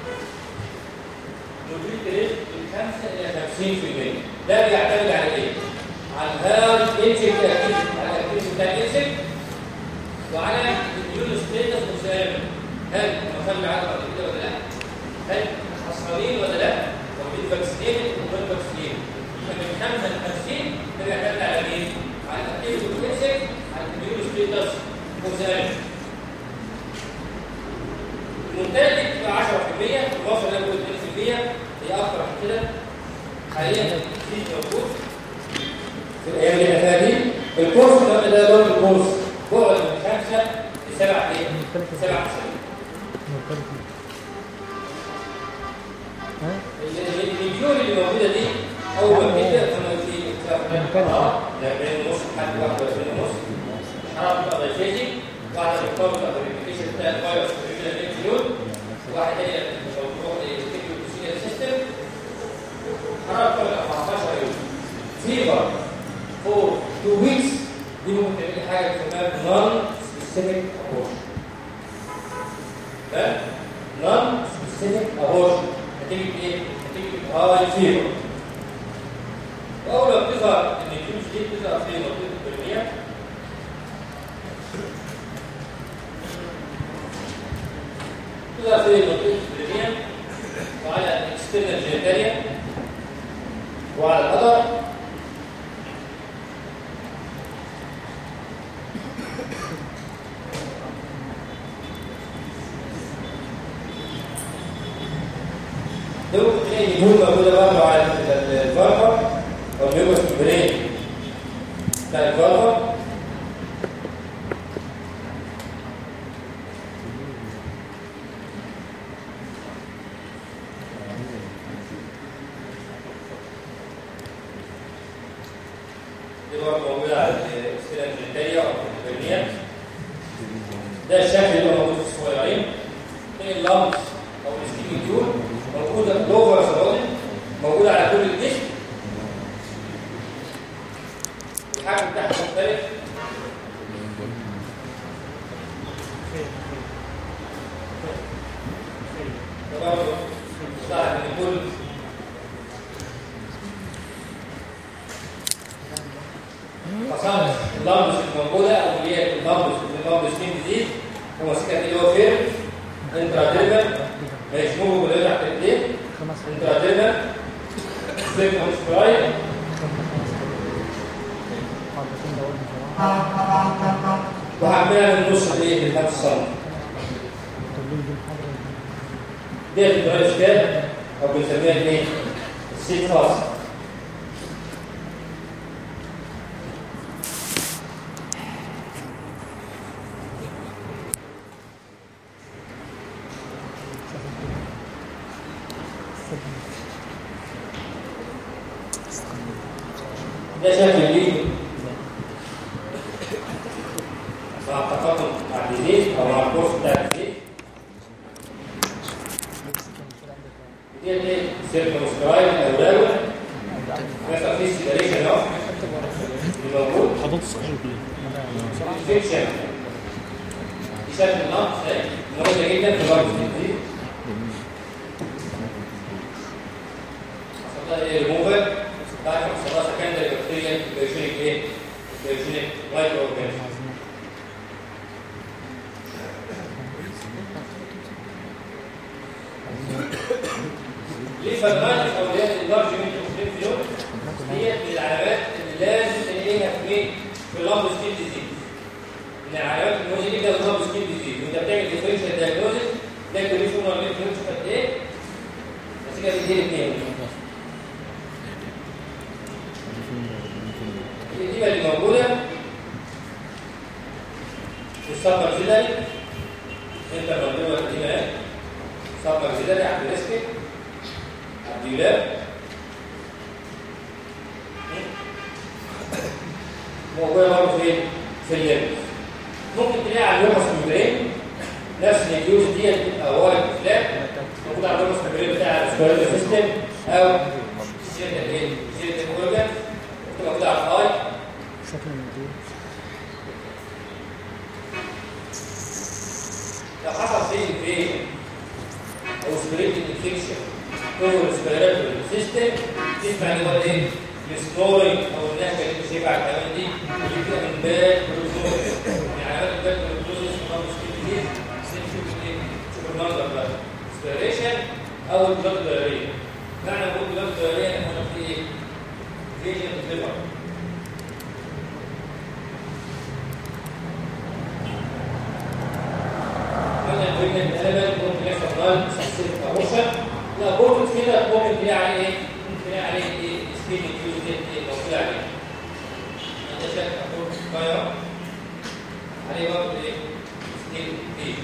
موبيليتي ريت من 5 الى 50% ده بيعتمد على ايه؟ على الهارد انسك اكتيفيتي على الاكتيفيتي بتاع الانسك وعلى النيون ستيتس مساهمه هل مخلي عدد بعد كده ولا لا؟ هل حصانين ولا لا؟ واخدين فاكسينيتد وغير فاكسينيتد فمن 5 ل 50 ده بيعتمد على مين؟ على الاكتيفيتي والانسك على النيون ستيتس مساهمه المنتج بتبقى 10% الوصل اللي هو 2% هي اكتر من كده حاليا في موجود في الايام اللي احنا فيها دي الكورس ده ده برضه الكورس بعد من خمسه لسبع ايه؟ سبع اسابيع الفيديو اللي موجوده دي اول ما بتبدا لما بتيجي اه ده بين ونص لحد واحد وعشرين ونص الحراره بتبقى دايفيزي واحده بتطور بتبقى الريبليكيشن بتاع الفيروس في الانفلون واحد تاني بتروح للتكنيكال سيستم حراره بتبقى 14 يوم فيبر فور تو ويكس دي ممكن تعمل حاجه اسمها نون سبيسيفيك ابورشن ده نون سبيسيفيك ابورشن نتيجه ايه؟ نتيجه هاي فيبر واول ما بتظهر ان الجيوز دي بتظهر في منطقه البرميه تظهر في منطقه البرميه وعلى الاكسترنال جينيتاليا وعلى القدر دول تلاقي نجوم موجوده برضه على الفرفر او النيوكس برين بتاع الفرفر دي برضه موجوده على السيلة الجنتالية او البرنية ده الشكل اللي هو موجود في الصغيرين تلاقي اللمس او السكيمي تيول موجوده لوفر سبودي موجوده على كل الجسم الحجم بتاعها مختلف ده برضه صعب ان كل خصائص اللمبس الموجوده او اللي هي اللمبس اللمبس سكين ديزيز هو سكه اللي هو فين انتراديرمال مشمول ولا تحت الايدين انتراديرمال سيف سبراي وهعملها من نص الايه من 5 سم دي الدراي سكاب او بنسميها الايه السيت فاس ده شكل ليه مع التقدم مع الجديد او مع الكورس بتاع الجديد دي ايه سيركمسكرايب او راول مثلا في سيبريشن اهو اللي موجود حضرتك السكشن كلها فيكشن دي شكل النقص اهي مهمه جدا في الوقت دي حصلها ايه ريموفر بعد ما حصلها سكندري بكتيريا بيوجينيك ايه؟ بيوجينيك مايكرو اورجانيزم ليه فالمايكس او اللي هي اللارجمنت اوف ليمفيود هي من العلامات اللي لازم تلاقيها في ايه؟ في اللامب سكين ديزيز من العلامات المهمه جدا في اللامب سكين ديزيز وانت بتعمل ديفرنشال دايجنوزيس ده كوريشن ولا ليمفيود قد ايه؟ بس كده بيدير اثنين الإديمة اللي موجودة في السبر زيدري انت مردوة الإديمة ايه سبر زيدري عبد الرزق عبد الجلال موجودة برضه فين؟ في الليمس ممكن تلاقي على اللومس ممبرين نفس النيوز ديت بتبقى وارد فلات موجود على اللومس ممبرين بتاع السكويرد سيستم او سيرة الايه؟ سيرة الاورجن موجودة على الاي شكل المدير لو حصل فيه انفيجن او سبريت انفكشن جوه الريسبيراتوري سيستم تسمع اللي هو ايه؟ السنورنج او النهجه اللي انت شايفها على الكلام دي اللي بتبقى من باك بروزوس يعني علامات الباك بروزوس خالص كتير نشوف ايه؟ شوف المنظر ده سبيريشن او البلاد دايريه معنى بقول بلاد دايريه احنا في ايه؟ فيجن ليفر قلنا الفيجن الالمنت ممكن يحصل نال سلسله اروشن لا بورت كده ممكن تلاقي عليه ايه؟ ممكن تلاقي عليه ايه؟ سكين كيو دي ايه لو طلع عليه انت شايف بورت صغير عليه برضه ايه؟ سكين كيو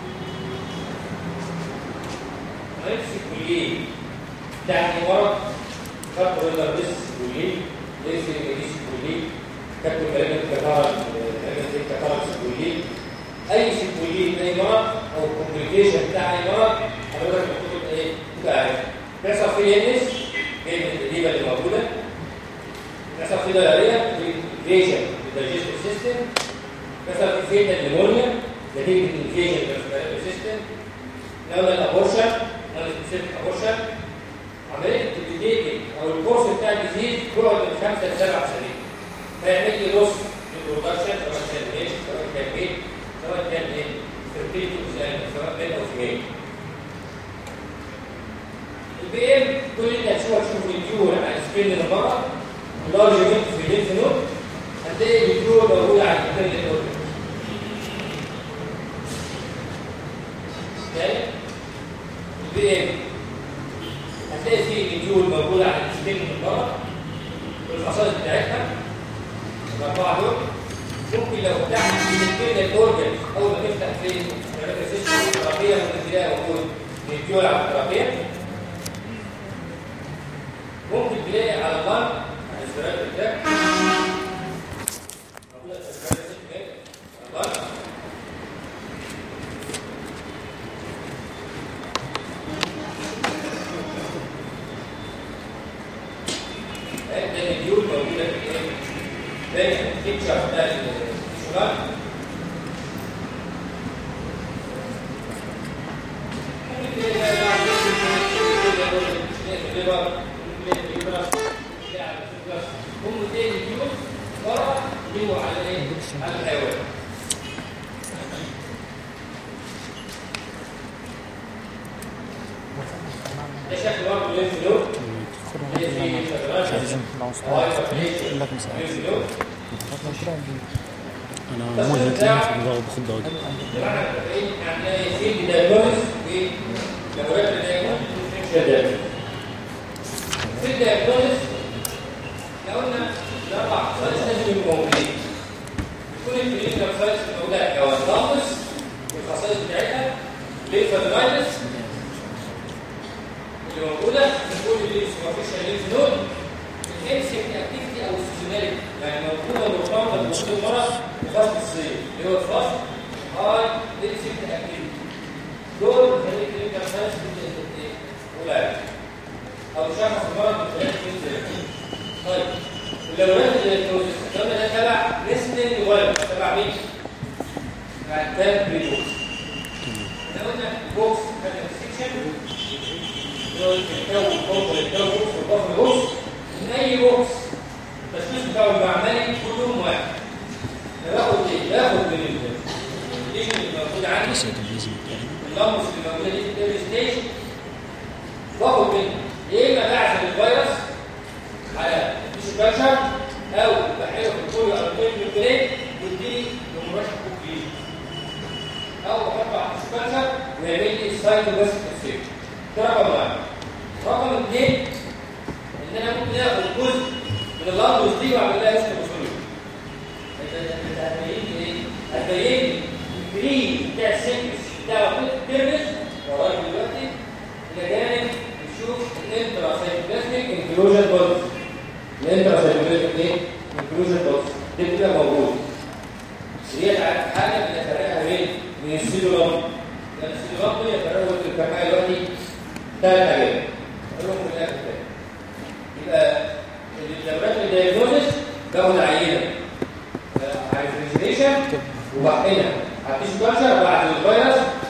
نفس الكليه بتاعت ورق خط ولا بس كليه ليس مديس كليه كاتب كلام الكفاره كلام زي الكفاره الكليه اي سيكوليه اي مرض او كومبليكيشن بتاع اي مرض حضرتك المفروض ايه تبقى عارف بيحصل فيه ان اس جاي من التدريبه اللي موجوده بيحصل فيه دايريا انفيجن للدايجستيف سيستم بيحصل فيه فيتال نيمونيا نتيجه انفيجن للريسبيراتوري سيستم لو الابورشن لو السبيسيفيك ابورشن عمليه التبليديتنج او الكورس بتاع الديزيز بيقعد من خمسه لسبع سنين فيعمل لي لوس للبرودكشن سواء كان ايش سواء كان بيت سواء كان ايه فيرتيلتي سواء بين او فيميل البي ام كل اللي هتشوفه تشوف فيديو على السكرين اللي بره لارج بنت في اللينف نود هتلاقي فيديو موجود على الانترنت اورجن البي ام هتلاقي فيه فيديو موجود على السكرين من بره والخصائص بتاعتها الاربعه دول ممكن لو فتحت في الاورجن اول ما تفتح في السيستم الترابيه ممكن تلاقي موجود فيديو على الترابيه ممكن تلاقي على الظهر على الزرار ده موجودة في الزرار ده كده، على الظهر. ده الفيديو موجودة في ايه؟ ده البيكتشر بتاع الشمال ممكن تلاقي بقى هم تاني يجيبوا ورا يجيبوا على ايه؟ على الحيوان ده شكل برضه لينف نود هي في شغلات لك مساعدة انا مهلك ليه في الموضوع باخد دواجن في دايجنوز ولابوراتوري دايجنوز في الدايجنوز لو قلنا الاربع خصائص لازم يبقوا موجودين يكون الكلينيكال خصائص الموجوده الحيوان ضامس والخصائص بتاعتها ليفادرايتس اللي موجوده بتقول لي سوبرفيشال لينف نود الانسكت اكتيفيتي او السيزوناليتي يعني موجوده مرتبطه بوجود المرض في فصل الصيف اللي هو الفصل هاي انسكت اكتيفيتي دول خليك كلينيكال خصائص قليل او شخص المرض من خلال كلينيكال طيب اللورات اللي قلنا ده تبع نسل ولد تبع مين؟ تبع التاب بريبوكس احنا قلنا بوكس كان سيكشن الكون بوكس الكون بوكس والبفر بوكس من اي بوكس التشخيص بتاعه المعملي كلهم واحد باخد ايه؟ باخد من الليجن اللي موجود عندي اللمس اللي موجوده دي في الدير ستيج واخد منه يا اما بعزل الفيروس على التيشو كالشر او بحيره في الكوريو او الكوريو البريك ويديني بمرشح كوكليجن او بحطه على التيشو كالشر ويعمل لي سايتوباسيك افكت ده رقم واحد رقم اثنين ان انا ممكن اخد جزء من اللامبوس دي واعمل لها اسم بسوليوم انت هتبين لي ايه؟ هتبين لي الجرين بتاع السيكس بتاع وقت الترمس ورايا دلوقتي الى جانب نشوف الانترا سايتوبلازميك انكلوجن بودز الانترا سايتوبلازميك ايه؟ انكلوجن بودز دي بتبقى موجوده هي حاجه بنفرقها بين من السيلولوم لان السيلولوم دي يفرقوا الكفاءه دلوقتي ثلاث حاجات اقول لكم في الاخر تاني يبقى اللابوراتوري دايجنوستس باخد عينه على الريفريجريشن وبحقنها على التيشو كلتشر بعد الفيروس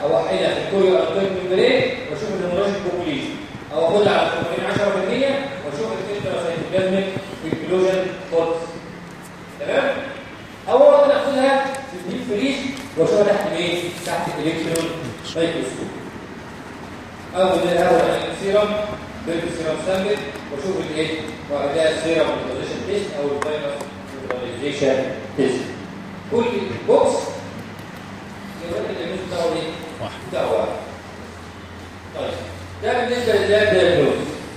او احقنها في الكوريو او الكوريو ممبرين واشوف الهيموراجيك بوبوليشن او اخدها على الفورمالين 10% واشوف الانتراسيتوبلازميك انكلوجن كورس تمام او اقدر اخدها في الديب فريز واشوفها تحت ايه تحت الالكترون مايكروسكوب او من الهواء السيرم بالسيرم سامبل واشوف الايه واداء السيرم نيوتريشن تيست او الفيروس نيوتراليزيشن تيست كل بوكس يوريك الجميل بتاعه ايه؟ واحد. بتاعه واحد طيب ده بالنسبه للاب دايجنوز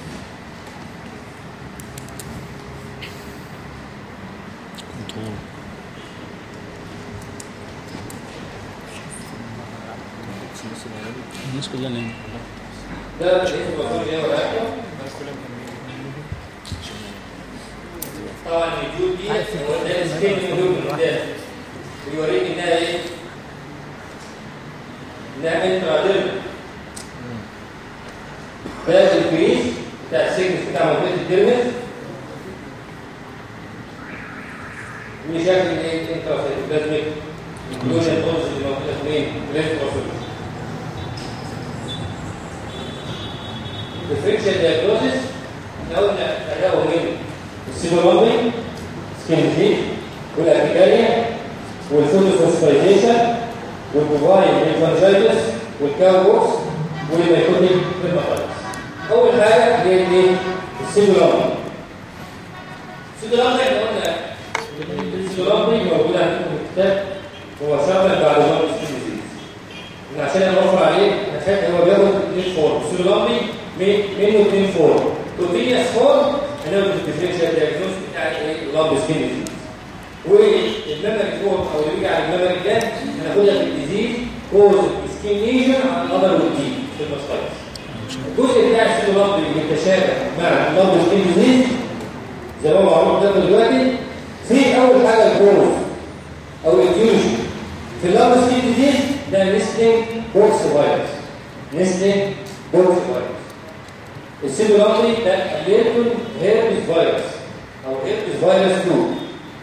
كنترول الناس كلها نايمة ده اسمه بكتيريا ايه ولا طبعا الجود دي هو ده السكين مليون من قدام ويوريك انها ايه؟ انها انتراديرم ده الكريس بتاع السيجنس بتاع منطقه الديرمس وشكل ايه انتراسيتوبلازميك لون البولز اللي موجوده فين؟ الانتراسيتوبلازميك differential diagnosis احنا قلنا تلاقوا من السيدومامبي سكين ديزيز والابيكاليا والفوتوفوسفايزيشن والبوفاين والفانجايتس والكاو بوكس والميكوتيك ديرماتايتس اول حاجه هي الايه السيدومامبي السيدومامبي احنا قلنا السيدومامبي موجود عندكم في الكتاب هو شامل بعد مرض السكين ديزيز إن عشان اوفر عليه هتلاقي هو بياخد اثنين فورم سيرولامبي منه اثنين فورم بروتينيوس فورم هناخد الديفرنشال دايجنوز بتاع الايه اللامب سكين ديزيز والميموري فورم او اللي بيجي على الميموري ده هناخدها في الديزيز كوز سكين ليجن على القدر والدي في المسكايتس الجزء بتاع السيرولامبي متشابه مع اللامب سكين ديزيز زي ما هو معروف ده دلوقتي في اول حاجه الكوز او الديوجن في اللامب سكين ديزيز ده نسلينج بوكس فيروس نسلينج بوكس فيروس السيدولاري ده ليتون هيربس فيروس او هيربس فيروس 2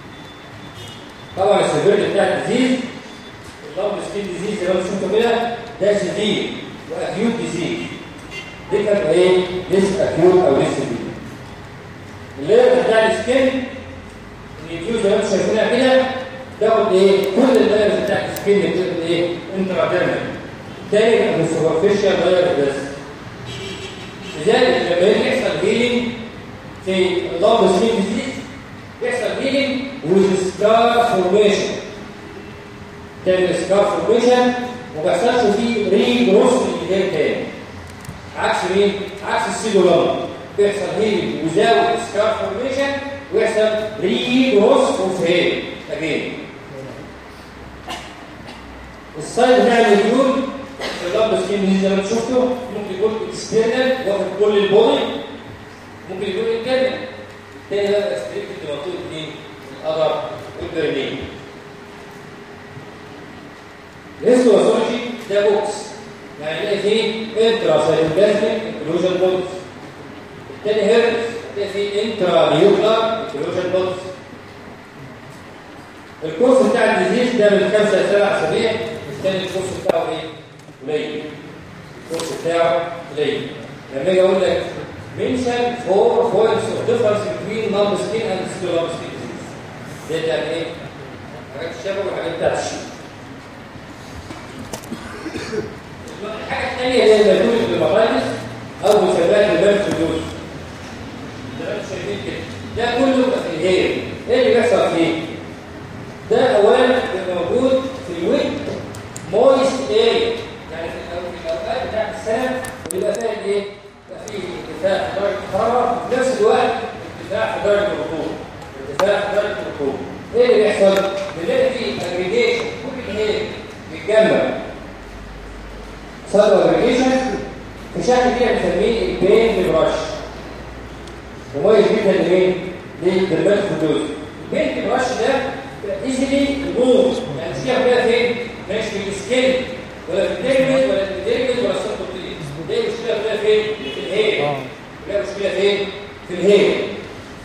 طبعا السيفيرتي بتاع الديزيز اللامب سكين ديزيز زي ما انتم شفتوا كده ده سيفير واكيوت ديزيز دي كانت ايه؟ ليس اكيوت او ليس سيفير اللير بتاع السكين النيوز زي ما انتم شايفينها كده تاخد ايه كل اللايرز بتاعت السكين بتاخد ايه انتراديرمال تاني من السوبرفيشال لاير بس لذلك لما يجي يحصل هيلينج في اللامب سكين ديزيز يحصل هيلينج وذ سكار فورميشن تعمل سكار فورميشن وما بيحصلش فيه ري جروث للجدار تاني عكس مين؟ عكس السيلولار بيحصل هيلينج وزاوت سكار فورميشن ويحصل ري جروث اوف هيل اجين السايد بتاع المديول في اللاب سكين دي زي ما انتم شفتوا ممكن يكون اكسترنال واخد كل البودي ممكن يكون انترنال تاني بقى ستريكت منطقه ايه؟ القدر والبرلين الهيستوباثولوجي ده بوكس يعني تلاقي فيه انترا سايتوبلازميك انكلوجن بوكس التاني هيرتز تلاقي فيه انترا نيوكلار انكلوجن بوكس الكورس بتاع الديزيز ده من خمسة لسبع أسابيع الثاني الكورس بتاعه إيه؟ قليل الكورس بتاعه قليل لما أجي أقول لك mention four points of difference between numb skin and still numb skin disease ده يعني إيه؟ حاجات الشبه والحاجات بتاعت الشيء الحاجة الثانية هي المدول بالمقاييس أو مسمات المنفذوز ده انتوا شايفين كده ده كله بيبقى في الهير ايه اللي بيحصل فيه؟ ده اولا بيبقى موجود في الويك مويست اير يعني في الأو- في الاوقات بتاعت السنه بيبقى فيها ايه؟ بيبقى فيه ارتفاع في درجه الحراره وفي نفس الوقت ارتفاع في درجه الرطوبه ارتفاع في درجه الرطوبه ايه اللي بيحصل؟ بنلاقي فيه اجريجيشن كل الهير بيتجمع صار اجريجيشن في شكل كده بنسميه البين برش مميز جدا لمين؟ للدرماتوفوتوز البين برش ده ايزلي موف يعني مش كده فين؟ مش في السكين ولا في الديرمز ولا في الديرمز ولا في السبتوتيز دي مشكله فيها فين؟ في الهير لا مشكله فين؟ في الهير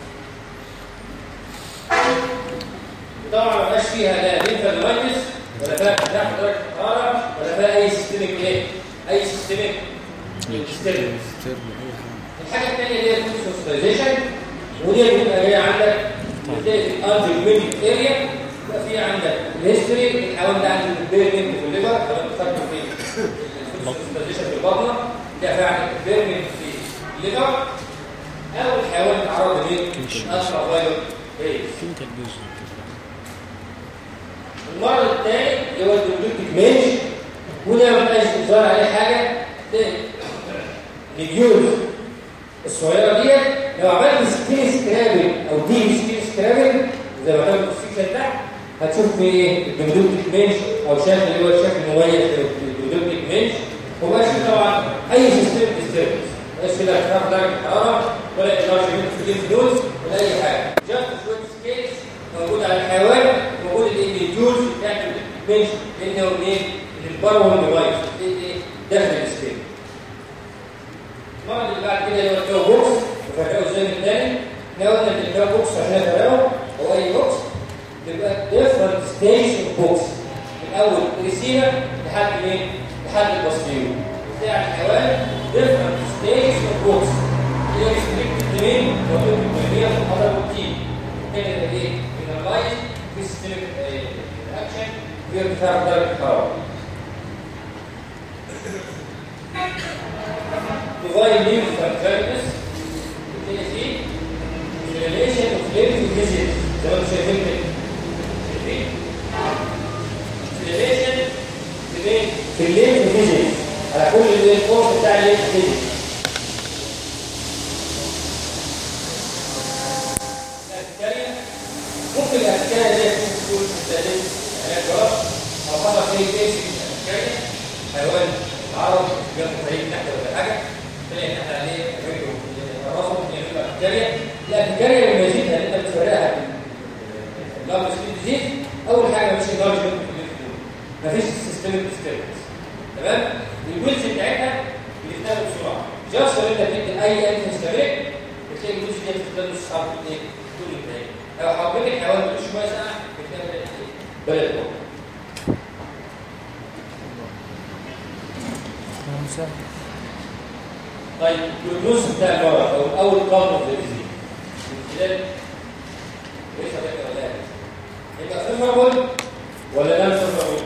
طبعا ما بقاش فيها لا لينفادومايتس ولا فيها ارتفاع في درجه الحراره ولا فيها اي سيستميك ايه اي سيستميك disturbance. الحاجه الثانيه اللي هي الفوتوسنسيزيشن ودي بتبقى جايه عندك بتلاقي في الارض الميديك اريا يبقى في عندك الهيستوري الحيوان ده عنده بيرمنت في الليفر لو انت فاكر في الفوتوسنسيزيشن في البطنه ده في عندك بيرمنت في الليفر او الحيوان اتعرض للالترا فايولت ريز كيميكال بيوز المرض الثاني اللي هو الدوبليكتيك ميج وده ما بقاش ظاهر عليه حاجه الجيوز الصغيره ديت لو عملت سكين سكرابل او دي سكين سكرابل زي ما كان في السكشن تحت هتشوف في ايه الدوبليكتيك ميج او شكل اللي هو الشكل المميز للدوبليكتيك ميج ومبقاش فيه طبعا اي سيستم ديستربنس مبقاش فيه لا ارتفاع درجه الحراره ولا انتاج في الفلوس ولا اي حاجه جاست شويه سكيلز موجود على الحيوان موجود الجولز بتاعت البنش لانه ايه البارون ديفايس داخل السكيل المرض اللي بعد كده اللي هو الكاو بوكس وفرقه ازاي من الثاني احنا قلنا ان الكاو بوكس عشان نفرقه هو اي بوكس بيبقى ديفرنت ستيج اوف بوكس من اول ريسيفر لحد مين؟ لحد الباستيريو بتاع الحيوان ديفرنت ستيج اوف بوكس هي ريستريكتد لمين؟ لو كنت بتعمليها في الحضر والتيم كده ايه؟ بنرالايز في سيستمك اكشن في ارتفاع درجه الحراره divine leave functionalness بتلاقي فيه relation of living disease زي ما انتم شايفين كده شايفين relation بين في الليف disease على كل اللي الكورس بتاع الليف disease الأفكارية ممكن الأفكارية دي تكون تستهدف علاج جراح أو حصل فيه كيس الأفكارية حيوان عرض جنب فريق تحت ولا حاجة تلاقي تحت عليه رجله راسه يبقى أفكارية الأفكارية اللي ميزتها اللي أنت بتفرقها اللارج سكين ديزيز أول حاجة مش اللارج مفيش سيستمك ديستربنس تمام الجولز بتاعتها بتشتغل بسرعة جاست لو أنت بتدي أي أنت هيستمرك بتلاقي الجولز دي بتفضل نص ساعة ايه طول الدقايق لو حبيت الحيوان مش شوية ساعة بتلاقي بدأت ايه بدأت تقوم طيب الجلوس بتاع المرض او اول قرن في الديزيز من خلال ليس فاكر ولا لا يبقى فيرمابل ولا لا فيرمابل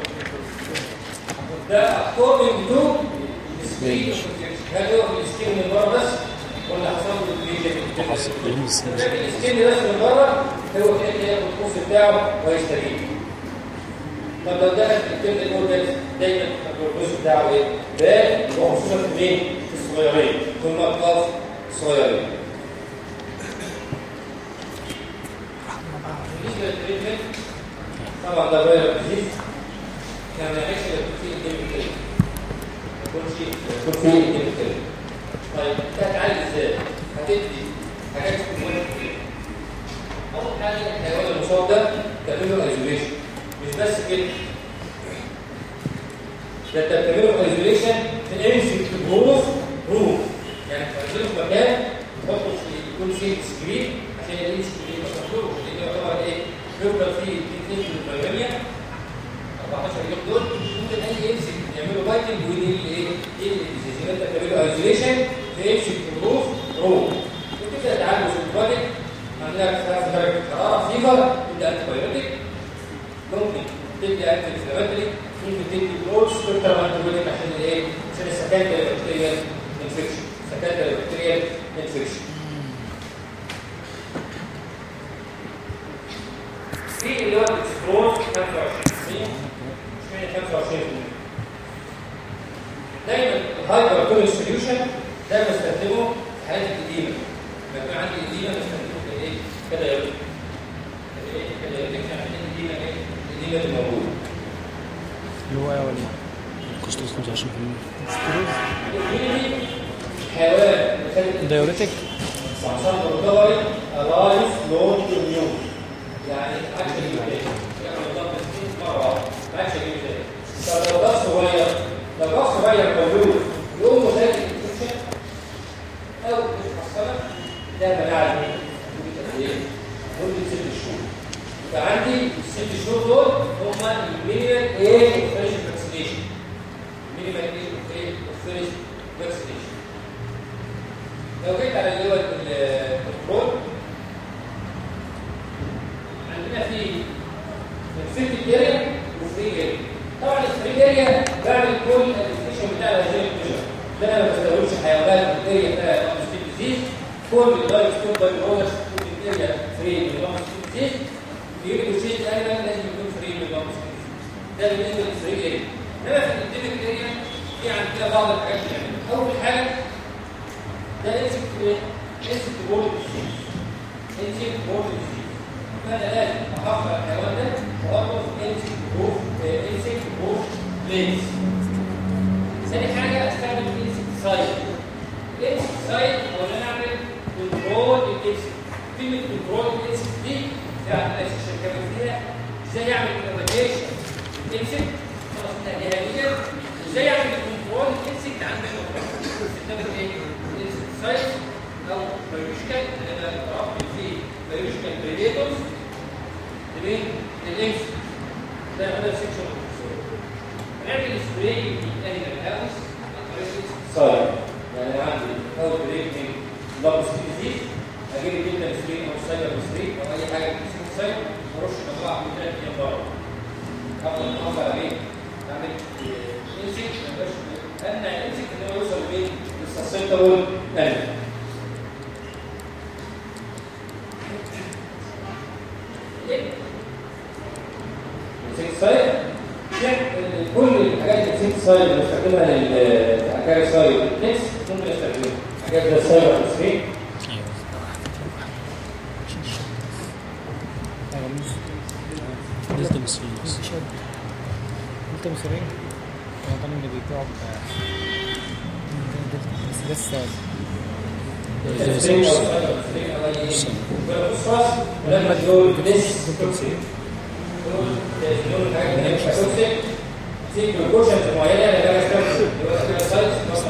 ده according to speed of infection هل هو في السكين من بره بس ولا حصل له الفيجن حصل لأن السن لكن السكين بس من بره هو كده كده ياخد الكورس بتاعه ويستجيب طب لو دخل في الكلمه الاول دايما الجلوكوز بتاعه ايه؟ بارد وخصوصا في مين؟ في الصغيرين في المقاف الصغيرين بالنسبه للتريتمنت طبعا ده فيروس ديزيز كان يعيش فيه الكيميكال يكون شيء يكون فيه الكيميكال طيب انت هتعالج ازاي؟ هتدي حاجات مهمه كتير اول حاجه الحيوان المصاب ده تعمل له ايزوليشن مش بس كده ده انت بتعمله ايزوليشن تمسك الروف روف يعني تعمله في مكان تحطه في يكون فيه سكرين عشان يلاقي سكرين ما تحطوش لان يعتبر ايه بيفضل فيه في اثنين من البرمية 14 يوم دول ممكن اي يمسك يعملوا بايتنج ويدي ايه ايه الديزيز يبقى انت بتعمله ايزوليشن تمسك الروف روف وتبدا تعالج سيمبتوماتيك عندك ارتفاع في درجه الحراره فيفر تبدا انتي بايوتيك ممكن تدي انتي انفلاماتوري ممكن تدي برود سبيكترم انتي عشان الايه عشان السكندري بكتيريال انفكشن سكندري بكتيريال انفكشن في اللي هو الاكسبروز 25% مش 25% دايما الهايبر كولين سوليوشن ده بستخدمه في حالات القديمه لما يكون عندي قديمه بستخدمه في ايه كده يقول ايه كده يقول لك عشان القديمه ايه القديمه اللي موجوده اللي هو ايه ولا كوستوس 25% الإميونيتي حيوان بيخلي دايوريتك عشان ريكفري الايف لونج اميون يعني عكس الجيوتين يعني بالظبط مره واحده عكس الجيوتين طب لو ده صغير لو ده صغير موجود يقوم مخلي الانفكشن او مش محصله ده مناعه ايه؟ مده قد ايه؟ مده ست شهور فعندي الست شهور دول هم المينيمال ايه اوفريشن فاكسينيشن المينيمال ايه اوفريشن فاكسينيشن لو جيت على اللي هو الكنترول عندنا في الفيت اريا وفري اريا طبعا الفري اريا بعمل كل الديفينيشن بتاع هذه الفيجن ده انا ما بستخدمش حيوانات الاريا بتاع الامستيك ديزيز كل اللايف ستوك باي رولرز كل الاريا فري من الامستيك ديزيز بيجي وشيت ايضا لازم يكون فري من الامستيك ده بالنسبه للفري اريا انما في الانديميك اريا في عندنا بعض الحاجات اللي نعملها اول حاجه ده انسكت ايه؟ انسكت بول ديزيز انسكت بول ديزيز فانا لازم احافظ على الحيوان ده واربط انسكت بروف انسكت بروف بليز ثاني حاجه استخدم الانسكتسايد الانسكتسايد هو ان انا اعمل كنترول الانسكت كلمه كنترول الانسكت دي يعني الاسيشن كمان فيها ازاي اعمل ايراديشن الانسكت خلاص نهائيا ازاي اعمل كنترول الانسكت عند استخدام ايه؟ الانسكتسايد او بيولوجيكال انا بربط فيه بيولوجيكال بريديتورز لمين؟ للانسكت ده هذا سيكشن هنعمل سبراي للانيمال هاوس عن طريق الانسكتسايد يعني انا عندي اول بريك من لابس ديزيز اجيب جدا سبراي او سايبر سبراي او اي حاجه من الانسكتسايد وارش مجموعه من ثلاث ايام بره افضل احافظ عليه اعمل انسكت ما يبقاش امنع الانسكت ان هو يوصل لمين؟ للسسبتبل انيمال الانسكتسايد كل الحاجات الانسكتسايد اللي بستخدمها للحكايه سايد نكس ممكن استخدمها حاجات زي السايبر سبراي لازم مسؤول بس انت مصريين الوطن اللي بيبيعوا بس لسه ولما تقول نس تقول حاجه ثانيه مش هتوكسيك في بروبورشنز معينه اللي انا بستخدم يبقى سايز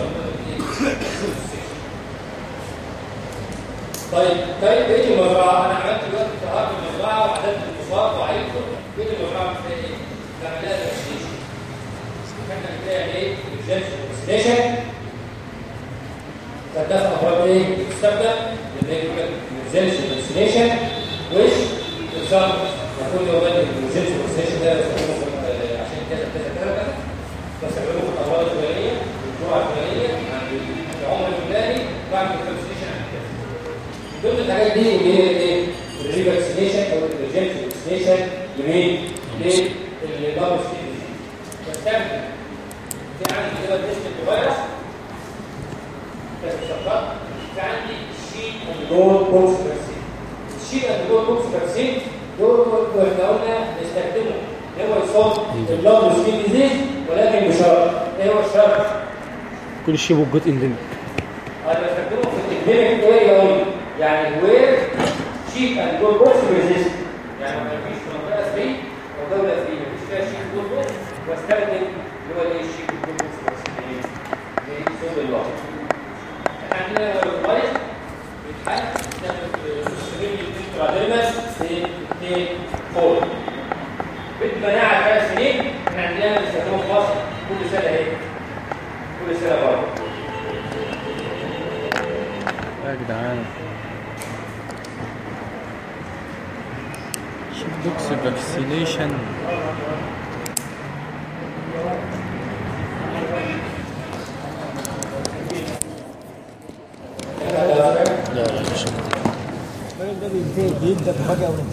طيب طيب بقيه المزرعه انا عملت دلوقتي طهاره المزرعه وعددت المصاب وعينته بقيه المزرعه فيها ايه؟ بعمل لها فاكسينيشن احنا بنلاقي ايه؟ الجنس فاكسينيشن ثلاث امراض ايه بتستخدم اللي هي الجنس فاكسينيشن وش بالظبط يكون يوم الجنس فاكسينيشن ده بستخدمه في- عشان كذا كذا كذا كذا بستخدمه في الامراض الفلانيه الجرعه الفلانيه عند العمر الفلاني بعمل فاكسينيشن عند كذا من ضمن الحاجات دي اللي هي ايه؟ الريفاكسينيشن او الجنس فاكسينيشن لمين؟ للدبل ستيل بستخدم في عندي كده تيست فيروس كالمشتقات في عندي الشيت اندور بوكس فاكسين الشيت اندور بوكس فاكسين دول احنا قلنا نستخدمه اللي هو يصاب اللابل سكين ديزيز ولكن بشرط ايه هو الشرط؟ كل شيء موجود اندمج انا بستخدمه في الانديميك اريا اونلي يعني وير شيت اندور بوكس ريزيست يعني ما فيش منطقه فري او دوله فري ما فيش فيها شيت اندور بوكس واستخدم اللي هو الايه الشيت اندور بوكس فاكسين لصوب اللابل احنا عندنا الفيروس بيتحل بنستخدم الانتراديرمال في 2 فول بالمناعه ثلاث سنين احنا عندنا بنستخدمه في مصر كل سنه ايه؟ كل سنه بره يا جدعان بوكس فاكسينيشن لا لا مش الراجل ده بينتهي بيبدا بفجاه